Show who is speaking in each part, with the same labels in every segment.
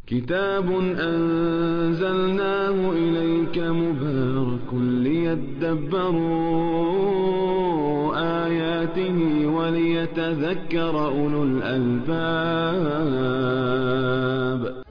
Speaker 1: كتاب أنزلناه إليك مبارك ليدبروا آياته وليتذكر أولو الألباب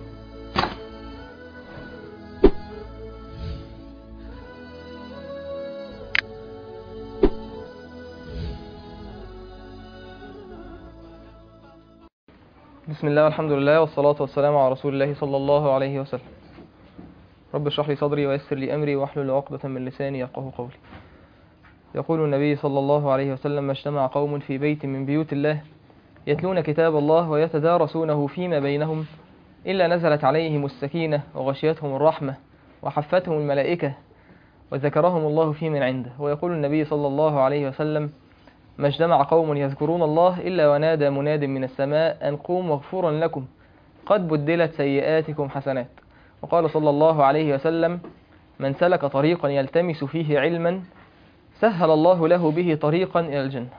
Speaker 2: بسم الله والحمد لله والصلاة والسلام على رسول الله صلى الله عليه وسلم رب اشرح لي صدري ويسر لي أمري واحلل عقدة من لساني يفقه قولي يقول النبي صلى الله عليه وسلم ما اجتمع قوم في بيت من بيوت الله يتلون كتاب الله ويتدارسونه فيما بينهم إلا نزلت عليهم السكينة وغشيتهم الرحمة وحفتهم الملائكة وذكرهم الله في من عنده ويقول النبي صلى الله عليه وسلم ما اجتمع قوم يذكرون الله إلا ونادى مناد من السماء أن قوموا مغفورا لكم قد بدلت سيئاتكم حسنات وقال صلى الله عليه وسلم من سلك طريقا يلتمس فيه علما سهل الله له به طريقا إلى الجنة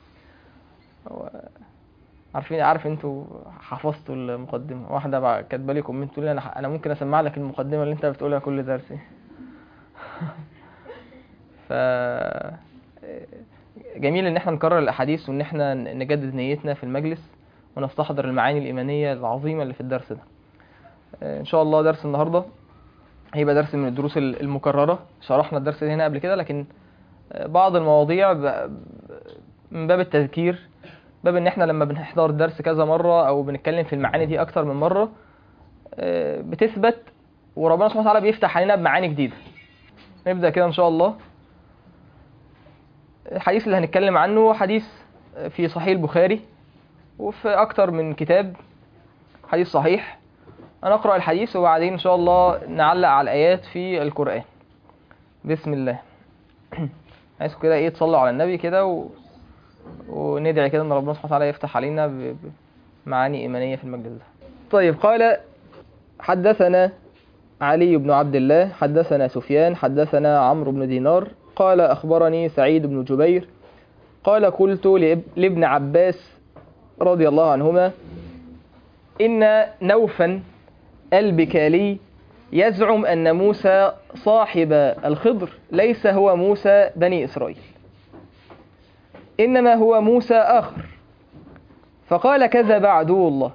Speaker 2: عارفين عارف انتوا حفظتوا المقدمة واحدة بقى كاتبه لي كومنت تقول لي انا انا ممكن اسمع لك المقدمة اللي انت بتقولها كل درس ف جميل ان احنا نكرر الاحاديث وان احنا نجدد نيتنا في المجلس ونستحضر المعاني الايمانيه العظيمه اللي في الدرس ده ان شاء الله درس النهارده هيبقى درس من الدروس المكرره شرحنا الدرس ده هنا قبل كده لكن بعض المواضيع من باب التذكير باب ان احنا لما بنحضر الدرس كذا مره او بنتكلم في المعاني دي اكتر من مره بتثبت وربنا سبحانه وتعالى بيفتح علينا بمعاني جديده نبدا كده ان شاء الله الحديث اللي هنتكلم عنه حديث في صحيح البخاري وفي أكتر من كتاب حديث صحيح أنا أقرأ الحديث وبعدين إن شاء الله نعلق على الآيات في القرآن بسم الله عايزكم كده إيه تصلوا على النبي كده و... وندعي كده إن ربنا سبحانه وتعالى يفتح علينا بمعاني إيمانية في المجلس ده طيب قال حدثنا علي بن عبد الله حدثنا سفيان حدثنا عمرو بن دينار قال أخبرني سعيد بن جبير قال قلت لابن عباس رضي الله عنهما إن نوفا البكالي يزعم أن موسى صاحب الخضر ليس هو موسى بني إسرائيل إنما هو موسى آخر فقال كذب عدو الله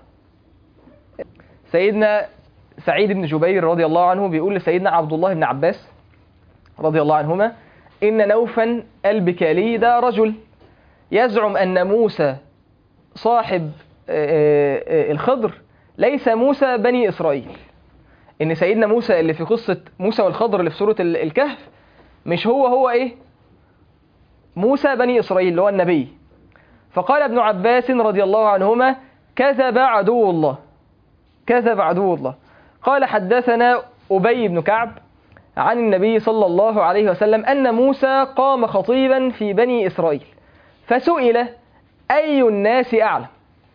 Speaker 2: سيدنا سعيد بن جبير رضي الله عنه بيقول لسيدنا عبد الله بن عباس رضي الله عنهما إن نوفا البكالي ده رجل يزعم أن موسى صاحب الخضر ليس موسى بني إسرائيل إن سيدنا موسى اللي في قصة موسى والخضر اللي في سورة الكهف مش هو هو إيه موسى بني إسرائيل اللي هو النبي فقال ابن عباس رضي الله عنهما كذب عدو الله كذب عدو الله قال حدثنا أبي بن كعب عن النبي صلى الله عليه وسلم أن موسى قام خطيبا في بني إسرائيل فسئل أي الناس أعلم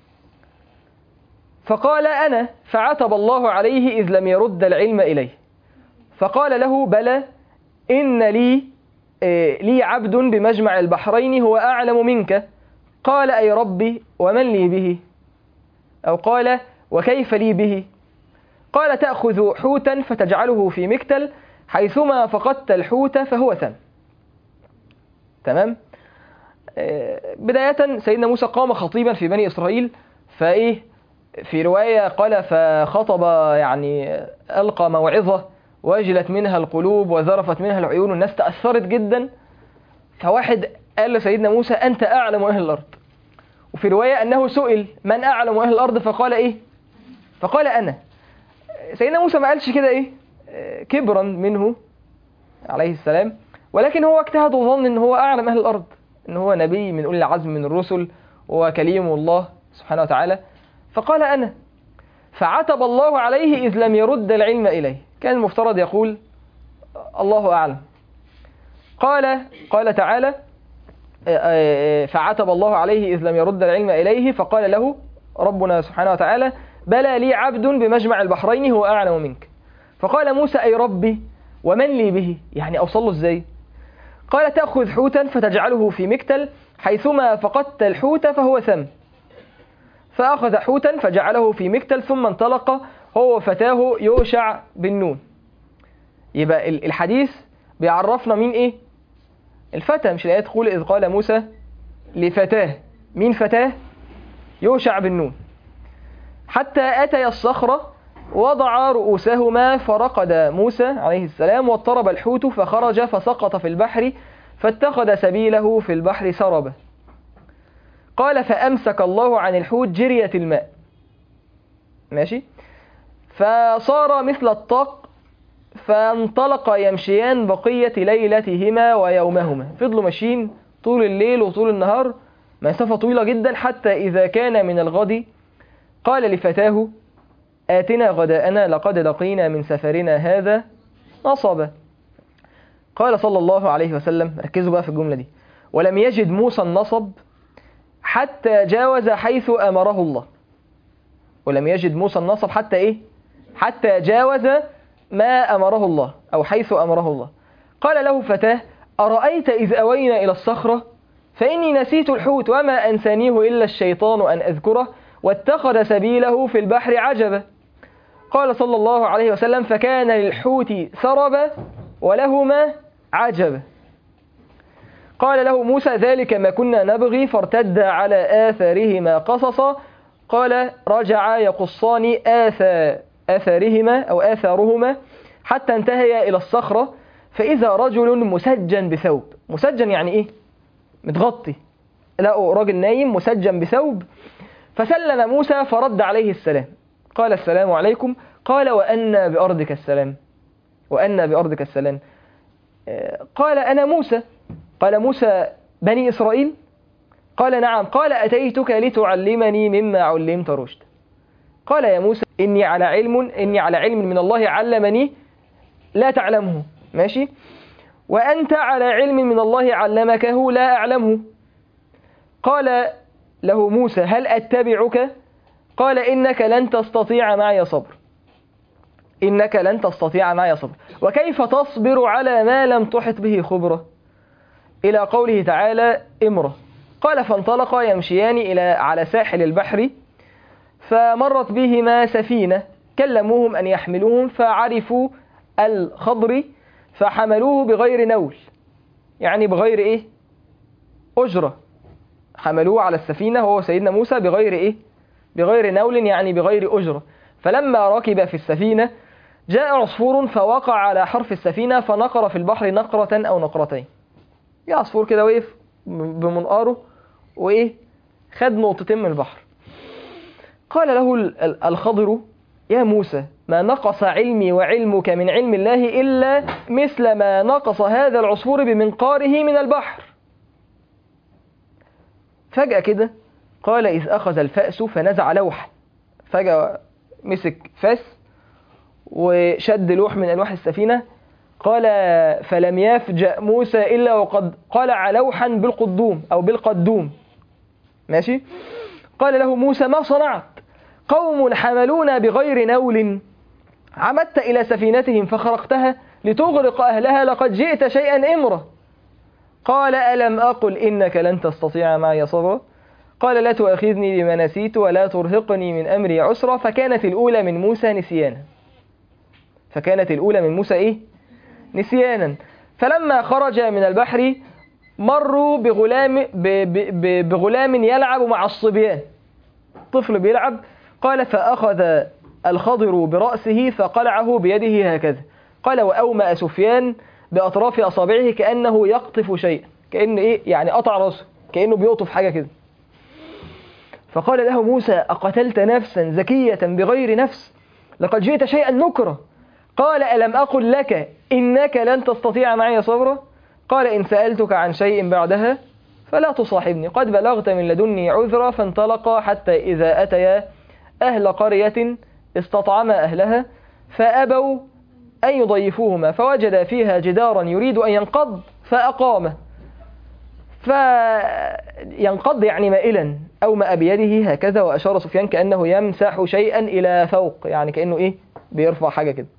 Speaker 2: فقال أنا فعتب الله عليه إذ لم يرد العلم إليه فقال له بلى إن لي لي عبد بمجمع البحرين هو أعلم منك قال أي ربي ومن لي به أو قال وكيف لي به قال تأخذ حوتا فتجعله في مكتل حيثما فقدت الحوت فهو ثم تمام بداية سيدنا موسى قام خطيبا في بني إسرائيل فإيه في رواية قال فخطب يعني ألقى موعظة وجلت منها القلوب وذرفت منها العيون والناس تأثرت جدا فواحد قال لسيدنا موسى أنت أعلم أهل الأرض وفي رواية أنه سئل من أعلم أهل الأرض فقال إيه فقال أنا سيدنا موسى ما قالش كده إيه كبرا منه عليه السلام ولكن هو اجتهد وظن ان هو اعلم اهل الارض ان هو نبي من اولي العزم من الرسل وكليم الله سبحانه وتعالى فقال انا فعتب الله عليه اذ لم يرد العلم اليه كان المفترض يقول الله اعلم قال قال تعالى فعتب الله عليه اذ لم يرد العلم اليه فقال له ربنا سبحانه وتعالى بلى لي عبد بمجمع البحرين هو اعلم منك فقال موسى أي ربي ومن لي به يعني أوصل له إزاي قال تأخذ حوتا فتجعله في مكتل حيثما فقدت الحوت فهو ثم فأخذ حوتا فجعله في مكتل ثم انطلق هو فتاه يوشع بن نون يبقى ال- الحديث بيعرفنا مين ايه الفتى مش الآية تقول إذ قال موسى لفتاه مين فتاه يوشع بن نون حتى أتي الصخرة وضع رؤوسهما فرقد موسى عليه السلام واضطرب الحوت فخرج فسقط في البحر فاتخذ سبيله في البحر سربا قال فأمسك الله عن الحوت جرية الماء ماشي فصار مثل الطاق فانطلق يمشيان بقية ليلتهما ويومهما فضلوا ماشيين طول الليل وطول النهار مسافة طويلة جدا حتى إذا كان من الغد قال لفتاه آتنا غداءنا لقد لقينا من سفرنا هذا نصبا قال صلى الله عليه وسلم ركزوا بقى في الجملة دي ولم يجد موسى النصب حتى جاوز حيث أمره الله ولم يجد موسى النصب حتى إيه حتى جاوز ما أمره الله أو حيث أمره الله قال له فتاه أرأيت إذ أوينا إلى الصخرة فإني نسيت الحوت وما أنسانيه إلا الشيطان أن أذكره واتخذ سبيله في البحر عجبا قال صلى الله عليه وسلم فكان للحوت سربا ولهما عجبا قال له موسى ذلك ما كنا نبغي فارتد على آثارهما قصصا قال رجعا يقصان آثار آثارهما أو آثارهما حتى انتهيا إلى الصخرة فإذا رجل مسجن بثوب مسجن يعني إيه؟ متغطي لقوا راجل نايم مسجن بثوب فسلم موسى فرد عليه السلام قال السلام عليكم قال وأنا بأرضك السلام وأنا بأرضك السلام آه، قال أنا موسى قال موسى بني إسرائيل قال نعم قال أتيتك لتعلمني مما علمت رشد قال يا موسى إني على علم إني على علم من الله علمني لا تعلمه ماشي وأنت على علم من الله علمكه لا أعلمه قال له موسى هل أتبعك قال إنك لن تستطيع معي صبر إنك لن تستطيع معي صبر وكيف تصبر على ما لم تحط به خبرة إلى قوله تعالى امرة قال فانطلقا يمشيان إلى على ساحل البحر فمرت بهما سفينة كلموهم أن يحملوهم فعرفوا الخضر فحملوه بغير نول يعني بغير إيه أجرة حملوه على السفينة هو سيدنا موسى بغير إيه بغير نول يعني بغير أجرة فلما ركب في السفينة جاء عصفور فوقع على حرف السفينة فنقر في البحر نقرة أو نقرتين يا عصفور كده وقف بمنقاره وإيه خد نقطتين من البحر قال له ال- ال- الخضر يا موسى ما نقص علمي وعلمك من علم الله إلا مثل ما نقص هذا العصفور بمنقاره من البحر فجأة كده قال إذ أخذ الفأس فنزع لوحا فجأة مسك فاس وشد لوح من ألواح السفينة قال فلم يفجأ موسى إلا وقد قلع لوحا بالقدوم أو بالقدوم ماشي قال له موسى ما صنعت قوم حملونا بغير نول عمدت إلى سفينتهم فخرقتها لتغرق أهلها لقد جئت شيئا إمرا قال ألم أقل إنك لن تستطيع معي صبرا قال لا تؤاخذني بما نسيت ولا ترهقني من أمري عسرا فكانت الأولى من موسى نسيانا فكانت الأولى من موسى إيه؟ نسيانا فلما خرج من البحر مروا بغلام ب ب ب بغلام يلعب مع الصبيان طفل بيلعب قال فأخذ الخضر برأسه فقلعه بيده هكذا قال وأومأ سفيان بأطراف أصابعه كأنه يقطف شيئا كأن إيه يعني قطع رأسه كأنه بيقطف حاجة كده فقال له موسى أقتلت نفسا زكية بغير نفس لقد جئت شيئا نكرا قال ألم أقل لك إنك لن تستطيع معي صبرا قال إن سألتك عن شيء بعدها فلا تصاحبني قد بلغت من لدني عذرا فانطلقا حتى إذا أتيا أهل قرية استطعما أهلها فأبوا أن يضيفوهما فوجد فيها جدارا يريد أن ينقض فأقامه فينقض يعني مائلا أومأ بيده هكذا وأشار سفيان كأنه يمسح شيئا إلى فوق يعني كأنه إيه بيرفع حاجة كده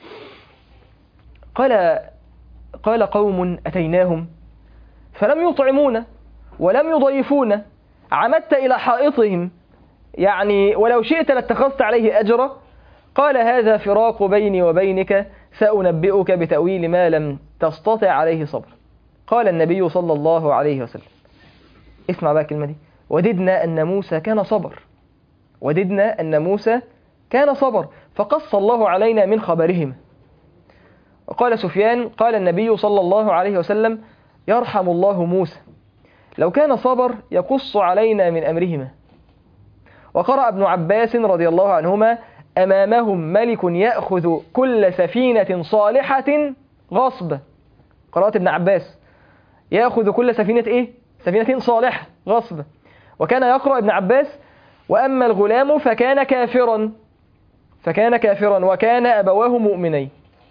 Speaker 2: قال قال قوم أتيناهم فلم يطعمونا ولم يضيفونا عمدت إلى حائطهم يعني ولو شئت لاتخذت عليه أجرا قال هذا فراق بيني وبينك سأنبئك بتأويل ما لم تستطع عليه صبر قال النبي صلى الله عليه وسلم اسمع بقى الكلمة دي وددنا أن موسى كان صبر وددنا أن موسى كان صبر فقص الله علينا من خبرهما وقال سفيان قال النبي صلى الله عليه وسلم يرحم الله موسى لو كان صبر يقص علينا من أمرهما وقرأ ابن عباس رضي الله عنهما أمامهم ملك يأخذ كل سفينة صالحة غصبا قرأت ابن عباس يأخذ كل سفينة إيه؟ سفينة صالحة غصبا وكان يقرأ ابن عباس وأما الغلام فكان كافرا فكان كافرا وكان أبواه مؤمنين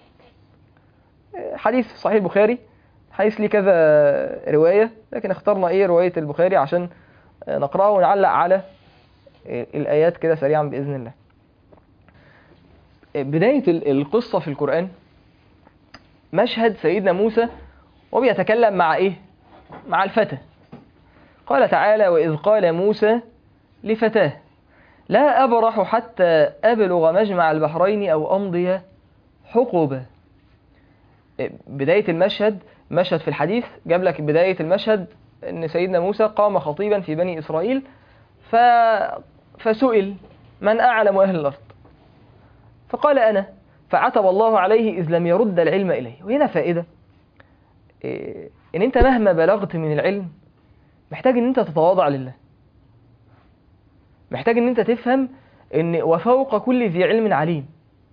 Speaker 2: حديث صحيح البخاري حديث لي كذا رواية لكن اخترنا ايه رواية البخاري عشان نقرأه ونعلق على الآيات كده سريعا بإذن الله بداية القصة في القرآن مشهد سيدنا موسى وبيتكلم مع ايه مع الفتى قال تعالى وإذ قال موسى لفتاه لا أبرح حتى أبلغ مجمع البحرين أو أمضي حقبة بداية المشهد مشهد في الحديث جاب لك بداية المشهد أن سيدنا موسى قام خطيبا في بني إسرائيل ف... فسئل من أعلم أهل الأرض فقال أنا فعتب الله عليه إذ لم يرد العلم إليه وهنا فائدة إيه، إن أنت مهما بلغت من العلم محتاج أن أنت تتواضع لله محتاج أن أنت تفهم أن وفوق كل ذي علم عليم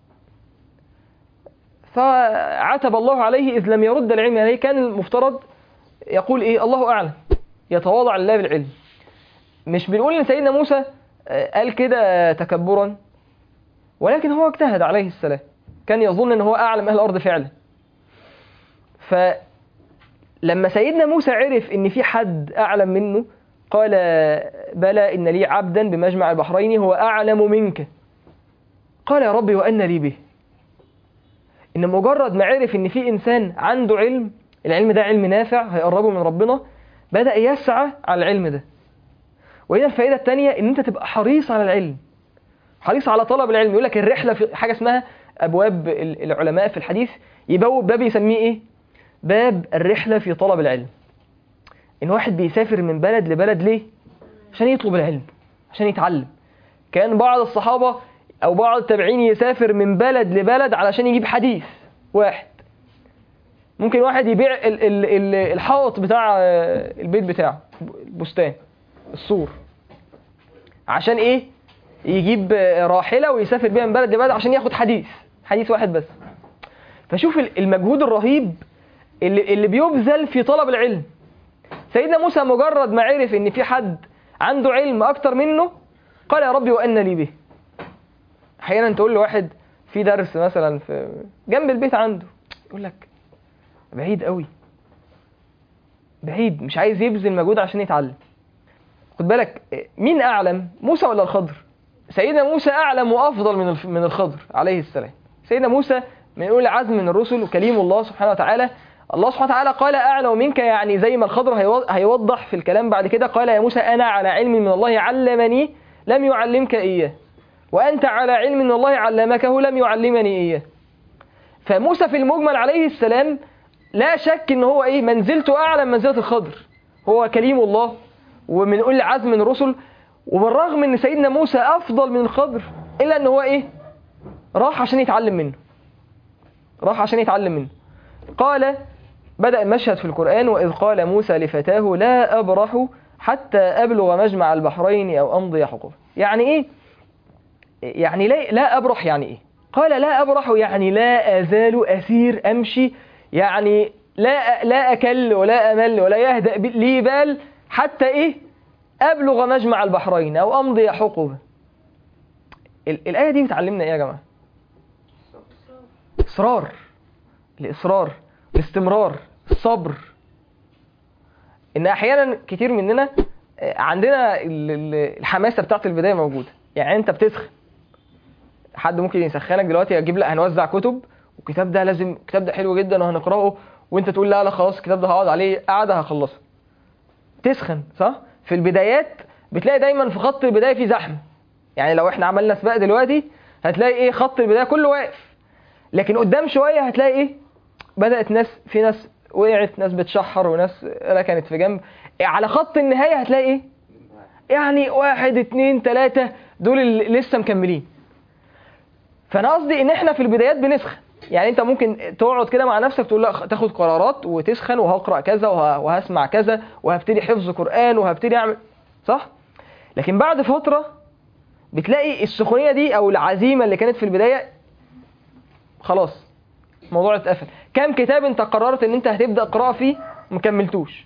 Speaker 2: فعتب الله عليه إذ لم يرد العلم عليه كان المفترض يقول إيه الله أعلم يتواضع لله بالعلم مش بنقول إن سيدنا موسى آه، قال كده تكبرا ولكن هو اجتهد عليه السلام كان يظن ان هو اعلم اهل الارض فعلا فلما سيدنا موسى عرف ان في حد اعلم منه قال بلى ان لي عبدا بمجمع البحرين هو اعلم منك قال يا ربي وان لي به ان مجرد ما عرف ان في انسان عنده علم العلم ده علم نافع هيقربه من ربنا بدا يسعى على العلم ده وهنا الفائده الثانيه ان انت تبقى حريص على العلم حريص على طلب العلم يقول لك الرحله في حاجه اسمها ابواب ال- العلماء في الحديث يبوب باب يسميه ايه باب الرحله في طلب العلم ان واحد بيسافر من بلد لبلد ليه عشان يطلب العلم عشان يتعلم كان بعض الصحابه او بعض التابعين يسافر من بلد لبلد علشان يجيب حديث واحد ممكن واحد يبيع ال- ال- ال- الحائط بتاع آه، البيت بتاعه البستان السور عشان ايه يجيب آه، راحله ويسافر بيها من بلد لبلد عشان ياخد حديث حديث واحد بس فشوف ال- المجهود الرهيب اللي, اللي بيبذل في طلب العلم سيدنا موسى مجرد ما عرف ان في حد عنده علم اكتر منه قال يا ربي وان لي به احيانا تقول لواحد في درس مثلا في جنب البيت عنده يقول لك بعيد قوي بعيد مش عايز يبذل مجهود عشان يتعلم خد بالك مين اعلم موسى ولا الخضر سيدنا موسى اعلم وافضل من الف- من الخضر عليه السلام سيدنا موسى من اولي العزم من الرسل وكليم الله سبحانه وتعالى الله سبحانه وتعالى قال اعلم منك يعني زي ما الخضر هيو- هيوضح في الكلام بعد كده قال يا موسى انا على علم من الله علمني لم يعلمك اياه وانت على علم من الله علمكه لم يعلمني اياه فموسى في المجمل عليه السلام لا شك ان هو ايه منزلته اعلى من منزله الخضر هو كليم الله ومن اولي العزم من الرسل وبالرغم ان سيدنا موسى افضل من الخضر الا ان هو ايه راح عشان يتعلم منه راح عشان يتعلم منه قال بدأ المشهد في القرآن وإذ قال موسى لفتاه لا أبرح حتى أبلغ مجمع البحرين أو أمضي حقوق يعني إيه يعني لا, لا أبرح يعني إيه قال لا أبرح يعني لا أزال أسير أمشي يعني لا لا أكل ولا أمل ولا يهدأ ب- لي بال حتى إيه أبلغ مجمع البحرين أو أمضي حقوبة ال- الآية دي بتعلمنا إيه يا جماعة إصرار الإصرار الاستمرار الصبر إن أحيانا كتير مننا آه، عندنا ال- ال- الحماسة بتاعت البداية موجودة يعني أنت بتسخن حد ممكن يسخنك دلوقتي يجيب لك هنوزع كتب والكتاب ده لازم الكتاب ده حلو جدا وهنقراه وانت تقول لا لا خلاص الكتاب ده هقعد عليه قاعده هخلصه تسخن صح في البدايات بتلاقي دايما في خط البدايه في زحمه يعني لو احنا عملنا سباق دلوقتي هتلاقي ايه خط البدايه كله واقف لكن قدام شويه هتلاقي ايه بدات ناس في ناس وقعت ناس بتشحر وناس ركنت في جنب على خط النهايه هتلاقي ايه يعني واحد اتنين تلاتة دول اللي لسه مكملين فانا قصدي ان احنا في البدايات بنسخن يعني انت ممكن تقعد كده مع نفسك تقول لا تاخد قرارات وتسخن وهقرا كذا وه- وهسمع كذا وهبتدي حفظ قران وهبتدي اعمل صح لكن بعد فتره بتلاقي السخونيه دي او العزيمه اللي كانت في البدايه خلاص الموضوع اتقفل كم كتاب انت قررت ان انت هتبدا قراءه فيه ما كملتوش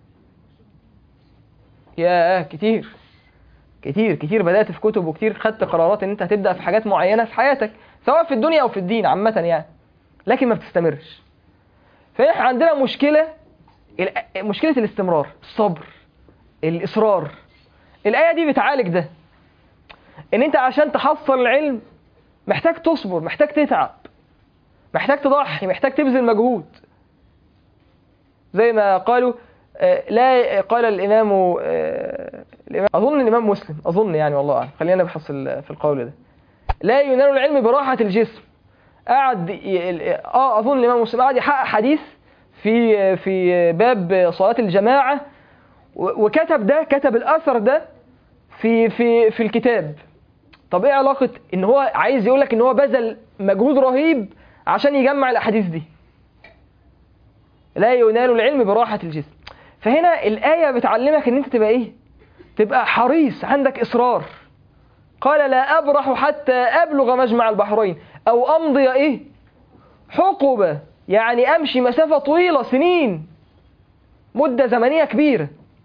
Speaker 2: ياه كتير كتير كتير بدات في كتب وكتير خدت قرارات ان انت هتبدا في حاجات معينه في حياتك سواء في الدنيا او في الدين عامه يعني لكن ما بتستمرش فاحنا عندنا مشكله الأ- مشكله الاستمرار الصبر الاصرار الايه دي بتعالج ده ان انت عشان تحصل العلم محتاج تصبر محتاج تتعب محتاج تضحي محتاج تبذل مجهود زي ما قالوا آه، لا قال الامام آه، الإمام- اظن الامام مسلم اظن يعني والله اعلم خلينا نبحث في ال- في القول ده لا ينال العلم براحه الجسم قعد ي- اه اظن الامام مسلم قعد يحقق حديث في في باب صلاه الجماعه و- وكتب ده كتب الاثر ده في في في الكتاب طب ايه علاقه ان هو عايز يقول لك ان هو بذل مجهود رهيب عشان يجمع الاحاديث دي لا ينال العلم براحه الجسم فهنا الايه بتعلمك ان انت تبقى ايه تبقى حريص عندك اصرار قال لا ابرح حتى ابلغ مجمع البحرين او امضي ايه حقبه يعني امشي مسافه طويله سنين مده زمنيه كبيره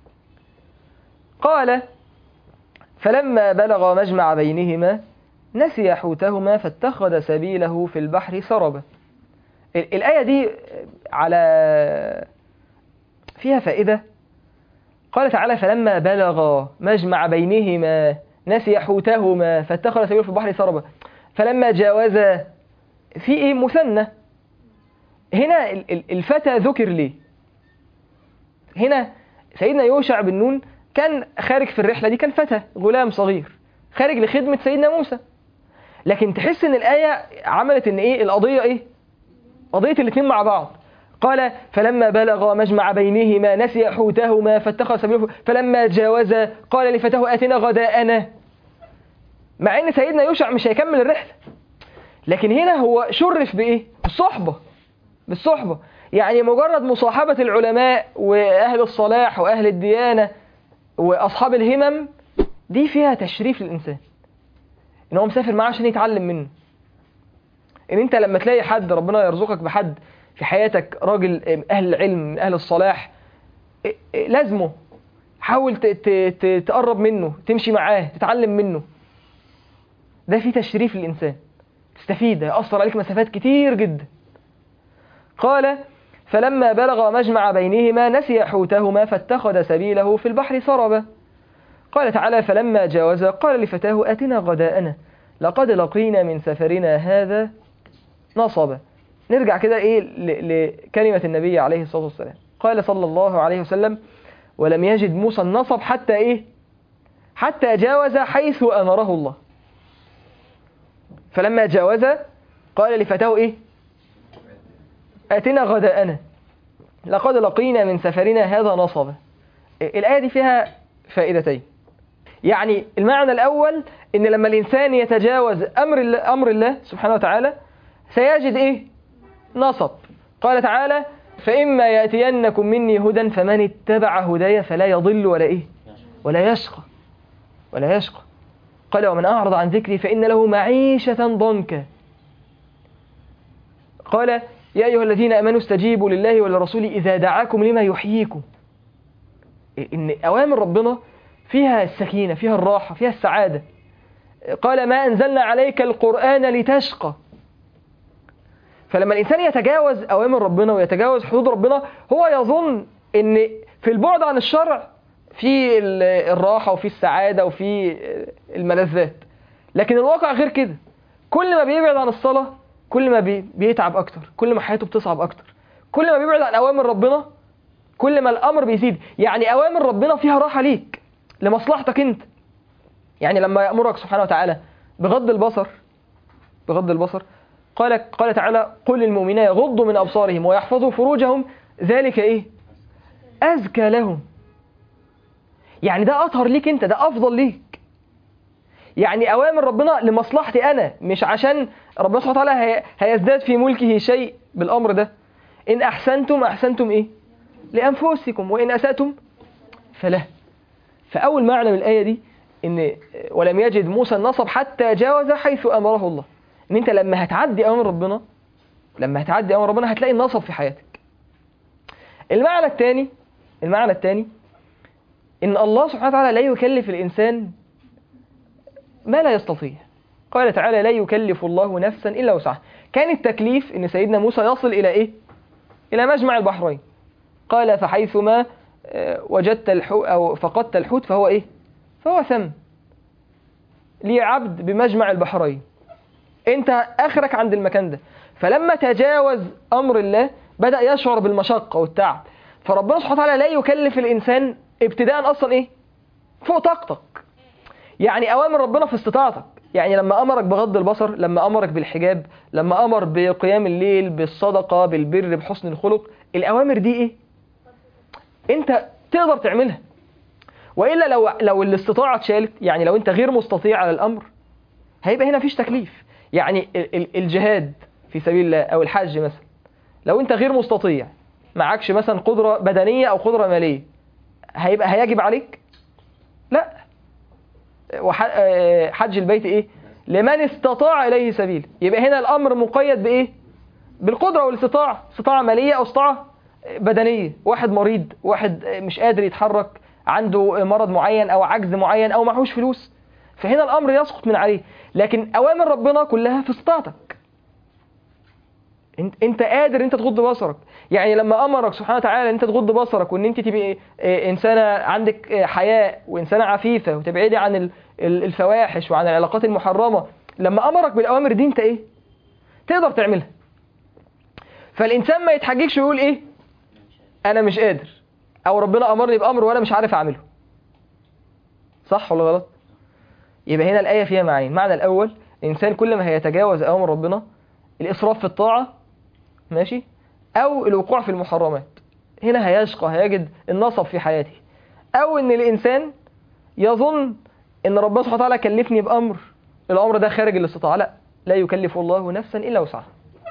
Speaker 2: قال فلما بلغ مجمع بينهما نسي حوتهما فاتخذ سبيله في البحر سربا ال- الآية دي على فيها فائدة قال تعالى فلما بلغ مجمع بينهما نسي حوتهما فاتخذ سبيله في البحر سربا فلما جاوزا في ايه مثنى هنا ال- ال- الفتى ذكر ليه هنا سيدنا يوشع بن نون كان خارج في الرحلة دي كان فتى غلام صغير خارج لخدمة سيدنا موسى لكن تحس ان الآية عملت ان ايه القضية ايه قضية الاتنين مع بعض قال فلما بلغ مجمع بينهما نسي حوتهما فاتخذ سبيله فلما جاوزا قال لفتاه آتنا غداءنا مع ان سيدنا يوشع مش هيكمل الرحلة لكن هنا هو شرف بايه بالصحبة بالصحبة يعني مجرد مصاحبة العلماء وأهل الصلاح وأهل الديانة وأصحاب الهمم دي فيها تشريف للإنسان إن هو مسافر معاه عشان يتعلم منه إن أنت لما تلاقي حد ربنا يرزقك بحد في حياتك راجل أهل العلم من أهل الصلاح لازمه حاول ت- ت- ت- تقرب منه تمشي معاه تتعلم منه ده فيه تشريف للإنسان تستفيد هيأثر عليك مسافات كتير جدا قال فلما بلغ مجمع بينهما نسي حوتهما فاتخذ سبيله في البحر سربا قال تعالى فلما جاوزا قال لفتاه أتنا غداءنا لقد لقينا من سفرنا هذا نصبا نرجع كده إيه ل- لكلمة النبي عليه الصلاة والسلام قال صلى الله عليه وسلم ولم يجد موسى النصب حتى إيه حتى جاوز حيث أمره الله فلما جاوز قال لفتاه إيه آتنا غداءنا لقد لقينا من سفرنا هذا نصبا الآية دي فيها فائدتين يعني المعنى الأول إن لما الإنسان يتجاوز أمر الله, أمر الله سبحانه وتعالى سيجد إيه نصب قال تعالى فإما يأتينكم مني هدى فمن اتبع هدايا فلا يضل ولا إيه ولا يشقى ولا يشقى قال ومن أعرض عن ذكري فإن له معيشة ضنكا قال يا أيها الذين أمنوا استجيبوا لله ولرسوله إذا دعاكم لما يحييكم إن أوامر ربنا فيها السكينة فيها الراحة فيها السعادة قال ما أنزلنا عليك القرآن لتشقى فلما الإنسان يتجاوز أوامر ربنا ويتجاوز حدود ربنا هو يظن إن في البعد عن الشرع في ال- الراحة وفي السعادة وفي الملذات لكن الواقع غير كده كل ما بيبعد عن الصلاة كل ما بي- بيتعب أكتر كل ما حياته بتصعب أكتر كل ما بيبعد عن أوامر ربنا كل ما الأمر بيزيد يعني أوامر ربنا فيها راحة ليك لمصلحتك أنت يعني لما يأمرك سبحانه وتعالى بغض البصر بغض البصر قال قال تعالى قل للمؤمنين يغضوا من أبصارهم ويحفظوا فروجهم ذلك إيه أزكى لهم يعني ده أطهر ليك أنت ده أفضل ليك يعني أوامر ربنا لمصلحتي أنا مش عشان ربنا سبحانه وتعالى هي- هيزداد في ملكه شيء بالأمر ده إن أحسنتم أحسنتم إيه لأنفسكم وإن أسأتم فله فأول معنى من الآية دي إن ولم يجد موسى النصب حتى جاوز حيث أمره الله إن أنت لما هتعدي أمر ربنا لما هتعدي أمر ربنا هتلاقي النصب في حياتك المعنى الثاني المعنى الثاني إن الله سبحانه وتعالى لا يكلف الإنسان ما لا يستطيع قال تعالى لا يكلف الله نفسا إلا وسعها كان التكليف إن سيدنا موسى يصل إلى إيه إلى مجمع البحرين قال فحيثما آه، وجدت الحوت أو فقدت الحوت فهو إيه فهو ثم لي عبد بمجمع البحرين أنت آخرك عند المكان ده فلما تجاوز أمر الله بدأ يشعر بالمشقة والتعب فربنا سبحانه وتعالى لا يكلف الإنسان ابتداء أصلا إيه فوق طاقتك يعني أوامر ربنا في استطاعتك يعني لما أمرك بغض البصر لما أمرك بالحجاب لما أمر بقيام الليل بالصدقة بالبر بحسن الخلق الأوامر دي إيه أنت تقدر تعملها وإلا لو لو الاستطاعة اتشالت يعني لو أنت غير مستطيع على الأمر هيبقى هنا مفيش تكليف يعني ال- ال- الجهاد في سبيل الله أو الحج مثلا لو أنت غير مستطيع معكش مثلا قدرة بدنية أو قدرة مالية هيبقى هيجب عليك لا وح- آه، حج البيت ايه لمن استطاع اليه سبيل يبقى هنا الامر مقيد بايه بالقدره والاستطاعه استطاعه ماليه او استطاعه بدنيه واحد مريض واحد مش قادر يتحرك عنده مرض معين او عجز معين او معهوش فلوس فهنا الامر يسقط من عليه لكن اوامر ربنا كلها في استطاعتك انت انت قادر انت تغض بصرك يعني لما امرك سبحانه وتعالى ان انت تغض بصرك وان انت تبقى اه، انسانه عندك اه، حياء وانسانه عفيفه وتبعدي عن ال- ال- الفواحش وعن العلاقات المحرمه لما امرك بالاوامر دي انت ايه تقدر تعملها فالانسان ما يتحججش ويقول ايه انا مش قادر او ربنا امرني بامر وانا مش عارف اعمله صح ولا غلط يبقى هنا الايه فيها معنيين المعنى الاول الانسان كل ما هيتجاوز اوامر ربنا الاسراف في الطاعه ماشي او الوقوع في المحرمات هنا هيشقى هيجد النصب في حياته او ان الانسان يظن ان ربنا سبحانه وتعالى كلفني بامر الامر ده خارج الاستطاعه لا لا يكلف الله نفسا الا وسعها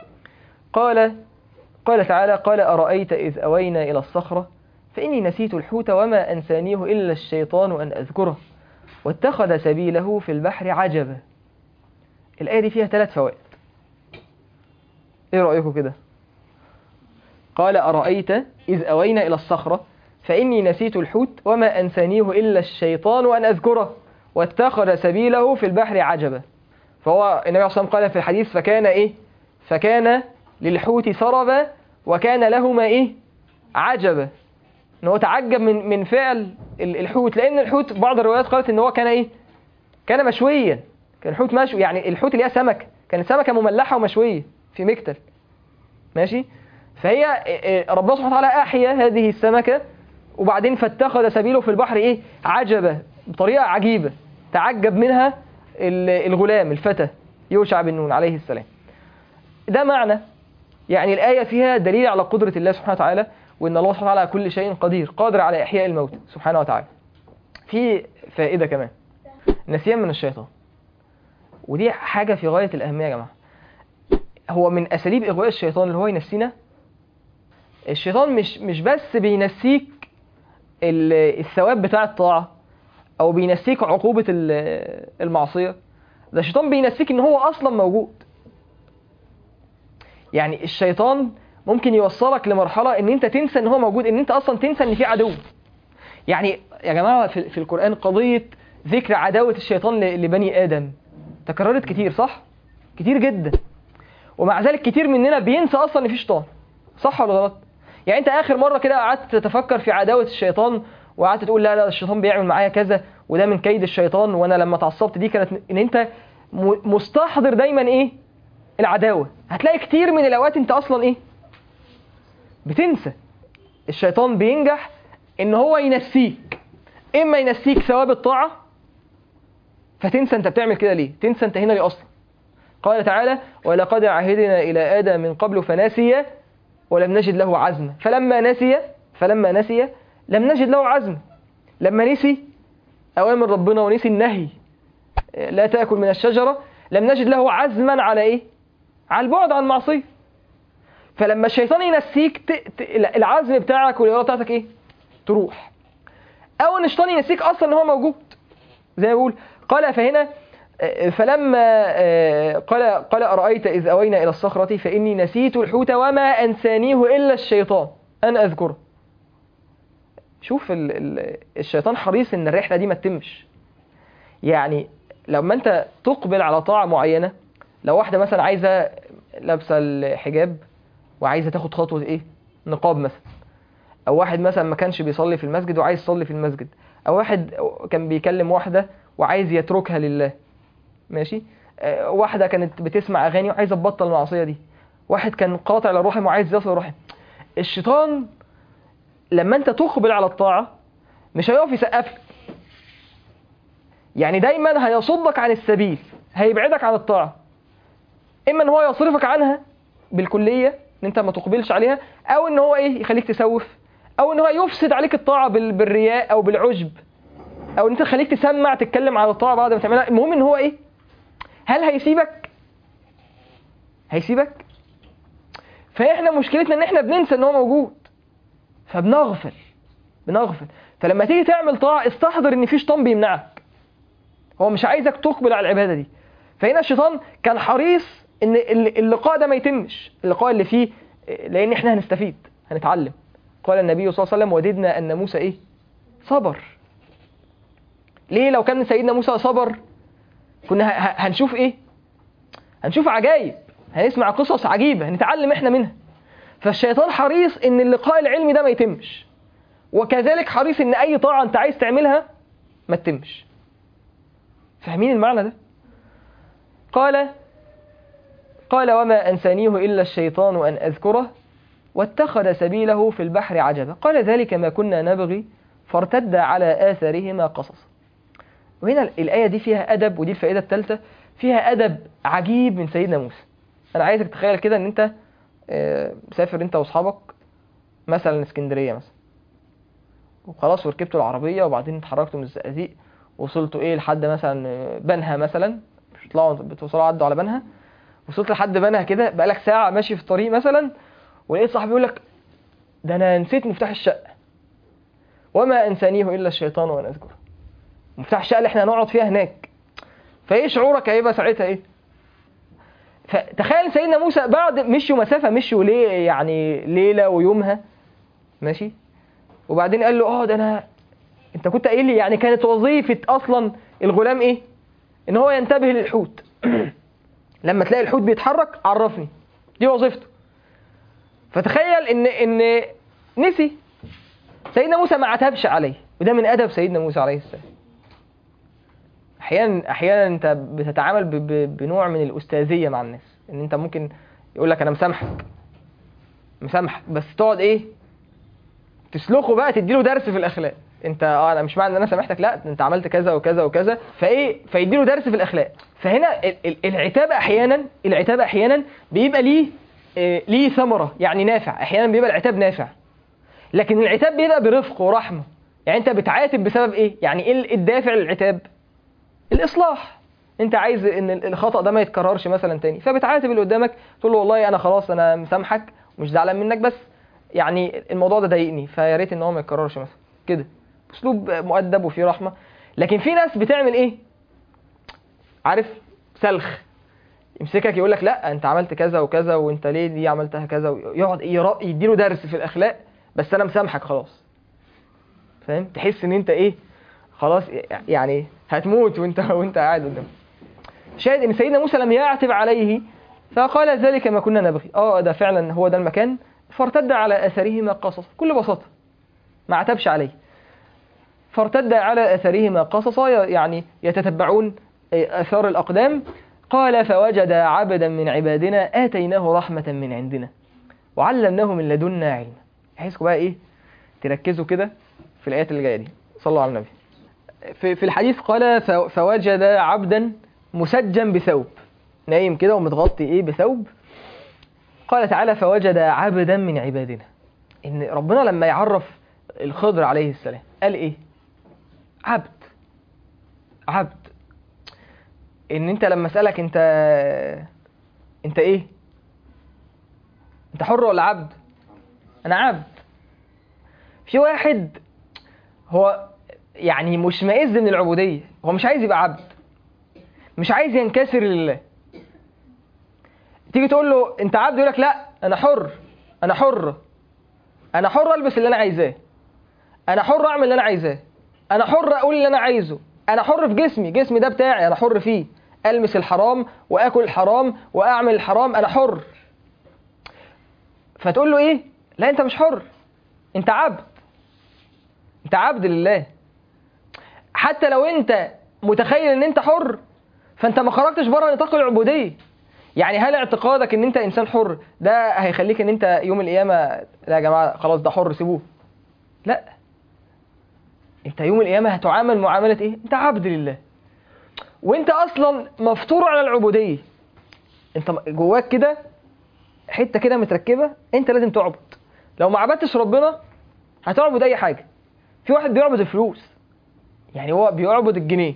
Speaker 2: قال قال تعالى قال ارايت اذ اوينا الى الصخره فاني نسيت الحوت وما انسانيه الا الشيطان ان اذكره واتخذ سبيله في البحر عجبا الايه دي فيها ثلاث فوائد ايه رايكم كده قال أرأيت إذ أوينا إلى الصخرة فإني نسيت الحوت وما أنسانيه إلا الشيطان أن أذكره واتخذ سبيله في البحر عجبا فهو النبي عليه الصلاة والسلام قال في الحديث فكان إيه فكان للحوت سربا وكان لهما إيه عجبا إن هو تعجب من من فعل ال- الحوت لأن الحوت بعض الروايات قالت إن هو كان إيه كان مشويا كان الحوت مشوي يعني الحوت اللي هي سمكة كانت سمكة مملحة ومشوية في مكتل ماشي فهي إيه، ربنا سبحانه وتعالى أحيا هذه السمكة وبعدين فاتخذ سبيله في البحر إيه عجبة بطريقة عجيبة تعجب منها ال- الغلام الفتى يوشع بن نون عليه السلام ده معنى يعني الآية فيها دليل على قدرة الله سبحانه وتعالى وإن الله سبحانه وتعالى على كل شيء قدير قادر على إحياء الموت سبحانه وتعالى في فائدة كمان نسيان من الشيطان ودي حاجة في غاية الأهمية يا جماعة هو من أساليب إغواء الشيطان اللي هو ينسينا الشيطان مش مش بس بينسيك ال- الثواب بتاع الطاعة أو بينسيك عقوبة ال- المعصية ده الشيطان بينسيك إن هو أصلا موجود يعني الشيطان ممكن يوصلك لمرحلة إن أنت تنسى إن هو موجود إن أنت أصلا تنسى إن في عدو يعني يا جماعة في, في القرآن قضية ذكر عداوة الشيطان ل- لبني آدم تكررت كتير صح؟ كتير جدا ومع ذلك كتير مننا بينسى اصلا ان في شيطان صح ولا غلط يعني انت اخر مره كده قعدت تتفكر في عداوه الشيطان وقعدت تقول لا لا الشيطان بيعمل معايا كذا وده من كيد الشيطان وانا لما اتعصبت دي كانت ان انت م- مستحضر دايما ايه العداوه هتلاقي كتير من الاوقات انت اصلا ايه بتنسى الشيطان بينجح ان هو ينسيك اما ينسيك ثواب الطاعه فتنسى انت بتعمل كده ليه تنسى انت هنا ليه اصلا قال تعالى ولقد عهدنا إلى آدم من قبل فنسي ولم نجد له عزما فلما نسي فلما نسي لم نجد له عزما لما نسي أوامر ربنا ونسي النهي لا تأكل من الشجرة لم نجد له عزما على إيه؟ على البعد عن المعصية فلما الشيطان ينسيك ت... ت... العزم بتاعك والإرادة بتاعتك إيه؟ تروح أو إن الشيطان ينسيك أصلا إن هو موجود زي ما بقول قال فهنا آه، فلما آه، قال قال أرأيت إذ أوينا إلى الصخرة فإني نسيت الحوت وما أنسانيه إلا الشيطان أن أذكره شوف ال... ال... الشيطان حريص إن الرحلة دي ما تتمش يعني لما أنت تقبل على طاعة معينة لو واحدة مثلا عايزة لابسة الحجاب وعايزة تاخد خطوة إيه نقاب مثلا او واحد مثلا ما كانش بيصلي في المسجد وعايز يصلي في المسجد او واحد كان بيكلم واحده وعايز يتركها لله ماشي آه، واحده كانت بتسمع اغاني وعايزه تبطل المعصيه دي واحد كان قاطع للرحم وعايز يصل الرحم الشيطان لما انت تقبل على الطاعه مش هيقف يسقف لك يعني دايما هيصدك عن السبيل هيبعدك عن الطاعه اما ان هو يصرفك عنها بالكليه ان انت ما تقبلش عليها او ان هو ايه يخليك تسوف او ان هو يفسد عليك الطاعه بال- بالرياء او بالعجب او ان انت تخليك تسمع تتكلم على الطاعه بعد ما تعملها المهم ان هو ايه هل هيسيبك هيسيبك فاحنا مشكلتنا ان احنا بننسى ان هو موجود فبنغفل بنغفل فلما تيجي تعمل طاعه استحضر ان في شيطان بيمنعك هو مش عايزك تقبل على العباده دي فهنا الشيطان كان حريص ان الل- اللقاء ده ما يتمش اللقاء اللي فيه لان احنا هنستفيد هنتعلم قال النبي صلى الله عليه وسلم وددنا ان موسى ايه صبر ليه لو كان سيدنا موسى صبر كنا ه- ه- هنشوف ايه هنشوف عجائب هنسمع قصص عجيبه هنتعلم احنا منها فالشيطان حريص ان اللقاء العلمي ده ما يتمش وكذلك حريص ان اي طاعه انت عايز تعملها ما تتمش فاهمين المعنى ده قال قال وما أنسانيه إلا الشيطان أن أذكره واتخذ سبيله في البحر عجبا قال ذلك ما كنا نبغي فارتد على آثارهما قصصا وهنا الآية دي فيها أدب ودي الفائدة الثالثة فيها أدب عجيب من سيدنا موسى أنا عايزك تتخيل كده إن أنت آه، مسافر أنت وأصحابك مثلا اسكندرية مثلا وخلاص وركبتوا العربية وبعدين اتحركتوا من الزقازيق وصلتوا إيه لحد مثلا آه، بنها مثلا بتطلعوا بتوصلوا عدوا على بنها وصلت لحد بنها كده بقالك ساعة ماشي في الطريق مثلا ولقيت صاحبي يقول لك ده أنا نسيت مفتاح الشقة وما أنسانيه إلا الشيطان وأنا أذكره مفتاح الشقة اللي احنا هنقعد فيها هناك فإيه شعورك هيبقى ساعتها إيه؟ فتخيل سيدنا موسى بعد مشوا مسافة مشوا ليه يعني ليلة ويومها ماشي وبعدين قال له اه ده انا انت كنت قايل لي يعني كانت وظيفة اصلا الغلام ايه ان هو ينتبه للحوت لما تلاقي الحوت بيتحرك عرفني دي وظيفته فتخيل ان ان نسي سيدنا موسى ما عتبش عليه وده من ادب سيدنا موسى عليه السلام احيانا احيانا انت بتتعامل ب- ب- بنوع من الاستاذيه مع الناس ان انت ممكن يقول لك انا مسامحك مسامحك بس تقعد ايه تسلخه بقى تديله درس في الاخلاق انت اه انا مش معنى ان انا سامحتك لا انت عملت كذا وكذا وكذا فايه فيديله درس في الاخلاق فهنا ال- ال- العتاب احيانا العتاب احيانا بيبقى ليه آه، ليه ثمره يعني نافع احيانا بيبقى العتاب نافع لكن العتاب بيبقى برفق ورحمه يعني انت بتعاتب بسبب ايه يعني ايه الدافع للعتاب الاصلاح انت عايز ان الخطا ده ما يتكررش مثلا تاني فبتعاتب اللي قدامك تقول له والله انا خلاص انا مسامحك ومش زعلان منك بس يعني الموضوع ده ضايقني فيا ريت ان هو ما يتكررش مثلا كده اسلوب مؤدب وفيه رحمه لكن في ناس بتعمل ايه عارف سلخ يمسكك يقول لك لا انت عملت كذا وكذا وانت ليه دي عملتها كذا ويقعد يرا- يديله درس في الاخلاق بس انا مسامحك خلاص فاهم تحس ان انت ايه خلاص يعني هتموت وانت وانت قاعد قدامه شاهد ان سيدنا موسى لم يعتب عليه فقال ذلك ما كنا نبغي اه ده فعلا هو ده المكان فارتد على اثرهما قصص بكل بساطه ما عتبش عليه فارتد على اثرهما قصصا يعني يتتبعون اثار الاقدام قال فوجد عبدا من عبادنا اتيناه رحمه من عندنا وعلمناه من لدنا علما عايزكم بقى ايه تركزوا كده في الايات اللي جايه دي صلوا على النبي في في الحديث قال ف- فوجد عبدا مسجا بثوب نايم كده ومتغطي ايه بثوب قال تعالى فوجد عبدا من عبادنا ان ربنا لما يعرف الخضر عليه السلام قال ايه عبد عبد ان انت لما اسالك انت انت ايه انت حر ولا عبد انا عبد في واحد هو يعني مشمئز من العبوديه هو مش عايز يبقى عبد مش عايز ينكسر لله تيجي تقول له انت عبد يقول لك لا انا حر انا حر انا حر البس اللي انا عايزاه انا حر اعمل اللي انا عايزاه انا حر اقول اللي انا عايزه انا حر في جسمي جسمي ده بتاعي انا حر فيه المس الحرام واكل الحرام واعمل الحرام انا حر فتقول له ايه لا انت مش حر انت عبد انت عبد لله حتى لو انت متخيل ان انت حر فانت ما خرجتش بره نطاق العبوديه يعني هل اعتقادك ان انت انسان حر ده هيخليك ان انت يوم القيامه لا يا جماعه خلاص ده حر سيبوه لا انت يوم القيامه هتعامل معامله ايه انت عبد لله وانت اصلا مفطور على العبوديه انت جواك كده حته كده متركبه انت لازم تعبد لو ما عبدتش ربنا هتعبد اي حاجه في واحد بيعبد الفلوس يعني هو بيعبد الجنيه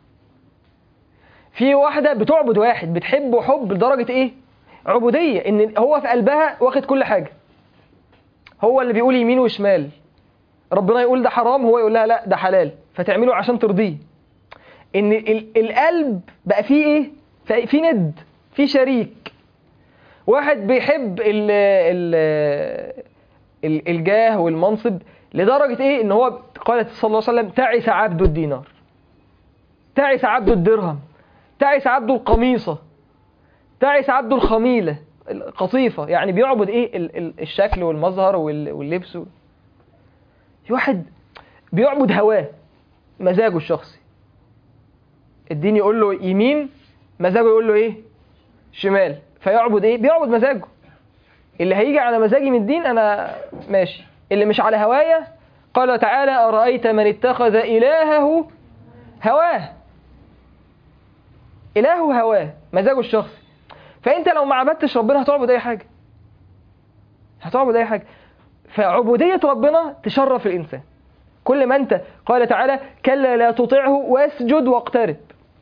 Speaker 2: في واحده بتعبد واحد بتحبه حب لدرجه ايه عبوديه ان هو في قلبها واخد كل حاجه هو اللي بيقول يمين وشمال ربنا يقول ده حرام هو يقول لها لا ده حلال فتعمله عشان ترضيه ان ال- القلب بقى فيه ايه في- في ند في شريك واحد بيحب ال ال ال- الجاه والمنصب لدرجة ايه ان هو قالت صلى الله عليه وسلم تعس عبد الدينار تعس عبد الدرهم تعس عبد القميصة تعس عبد الخميلة القطيفة يعني بيعبد ايه ال- ال- الشكل والمظهر وال- واللبس و- في واحد بيعبد هواه مزاجه الشخصي الدين يقول له يمين مزاجه يقول له ايه شمال فيعبد ايه بيعبد مزاجه اللي هيجي على مزاجي من الدين انا ماشي اللي مش على هوايا قال تعالى أرأيت من اتخذ إلهه هواه إلهه هواه مزاجه الشخصي فأنت لو ما عبدتش ربنا هتعبد أي حاجة هتعبد أي حاجة فعبودية ربنا تشرف الإنسان كل ما أنت قال تعالى كلا لا تطعه واسجد واقترب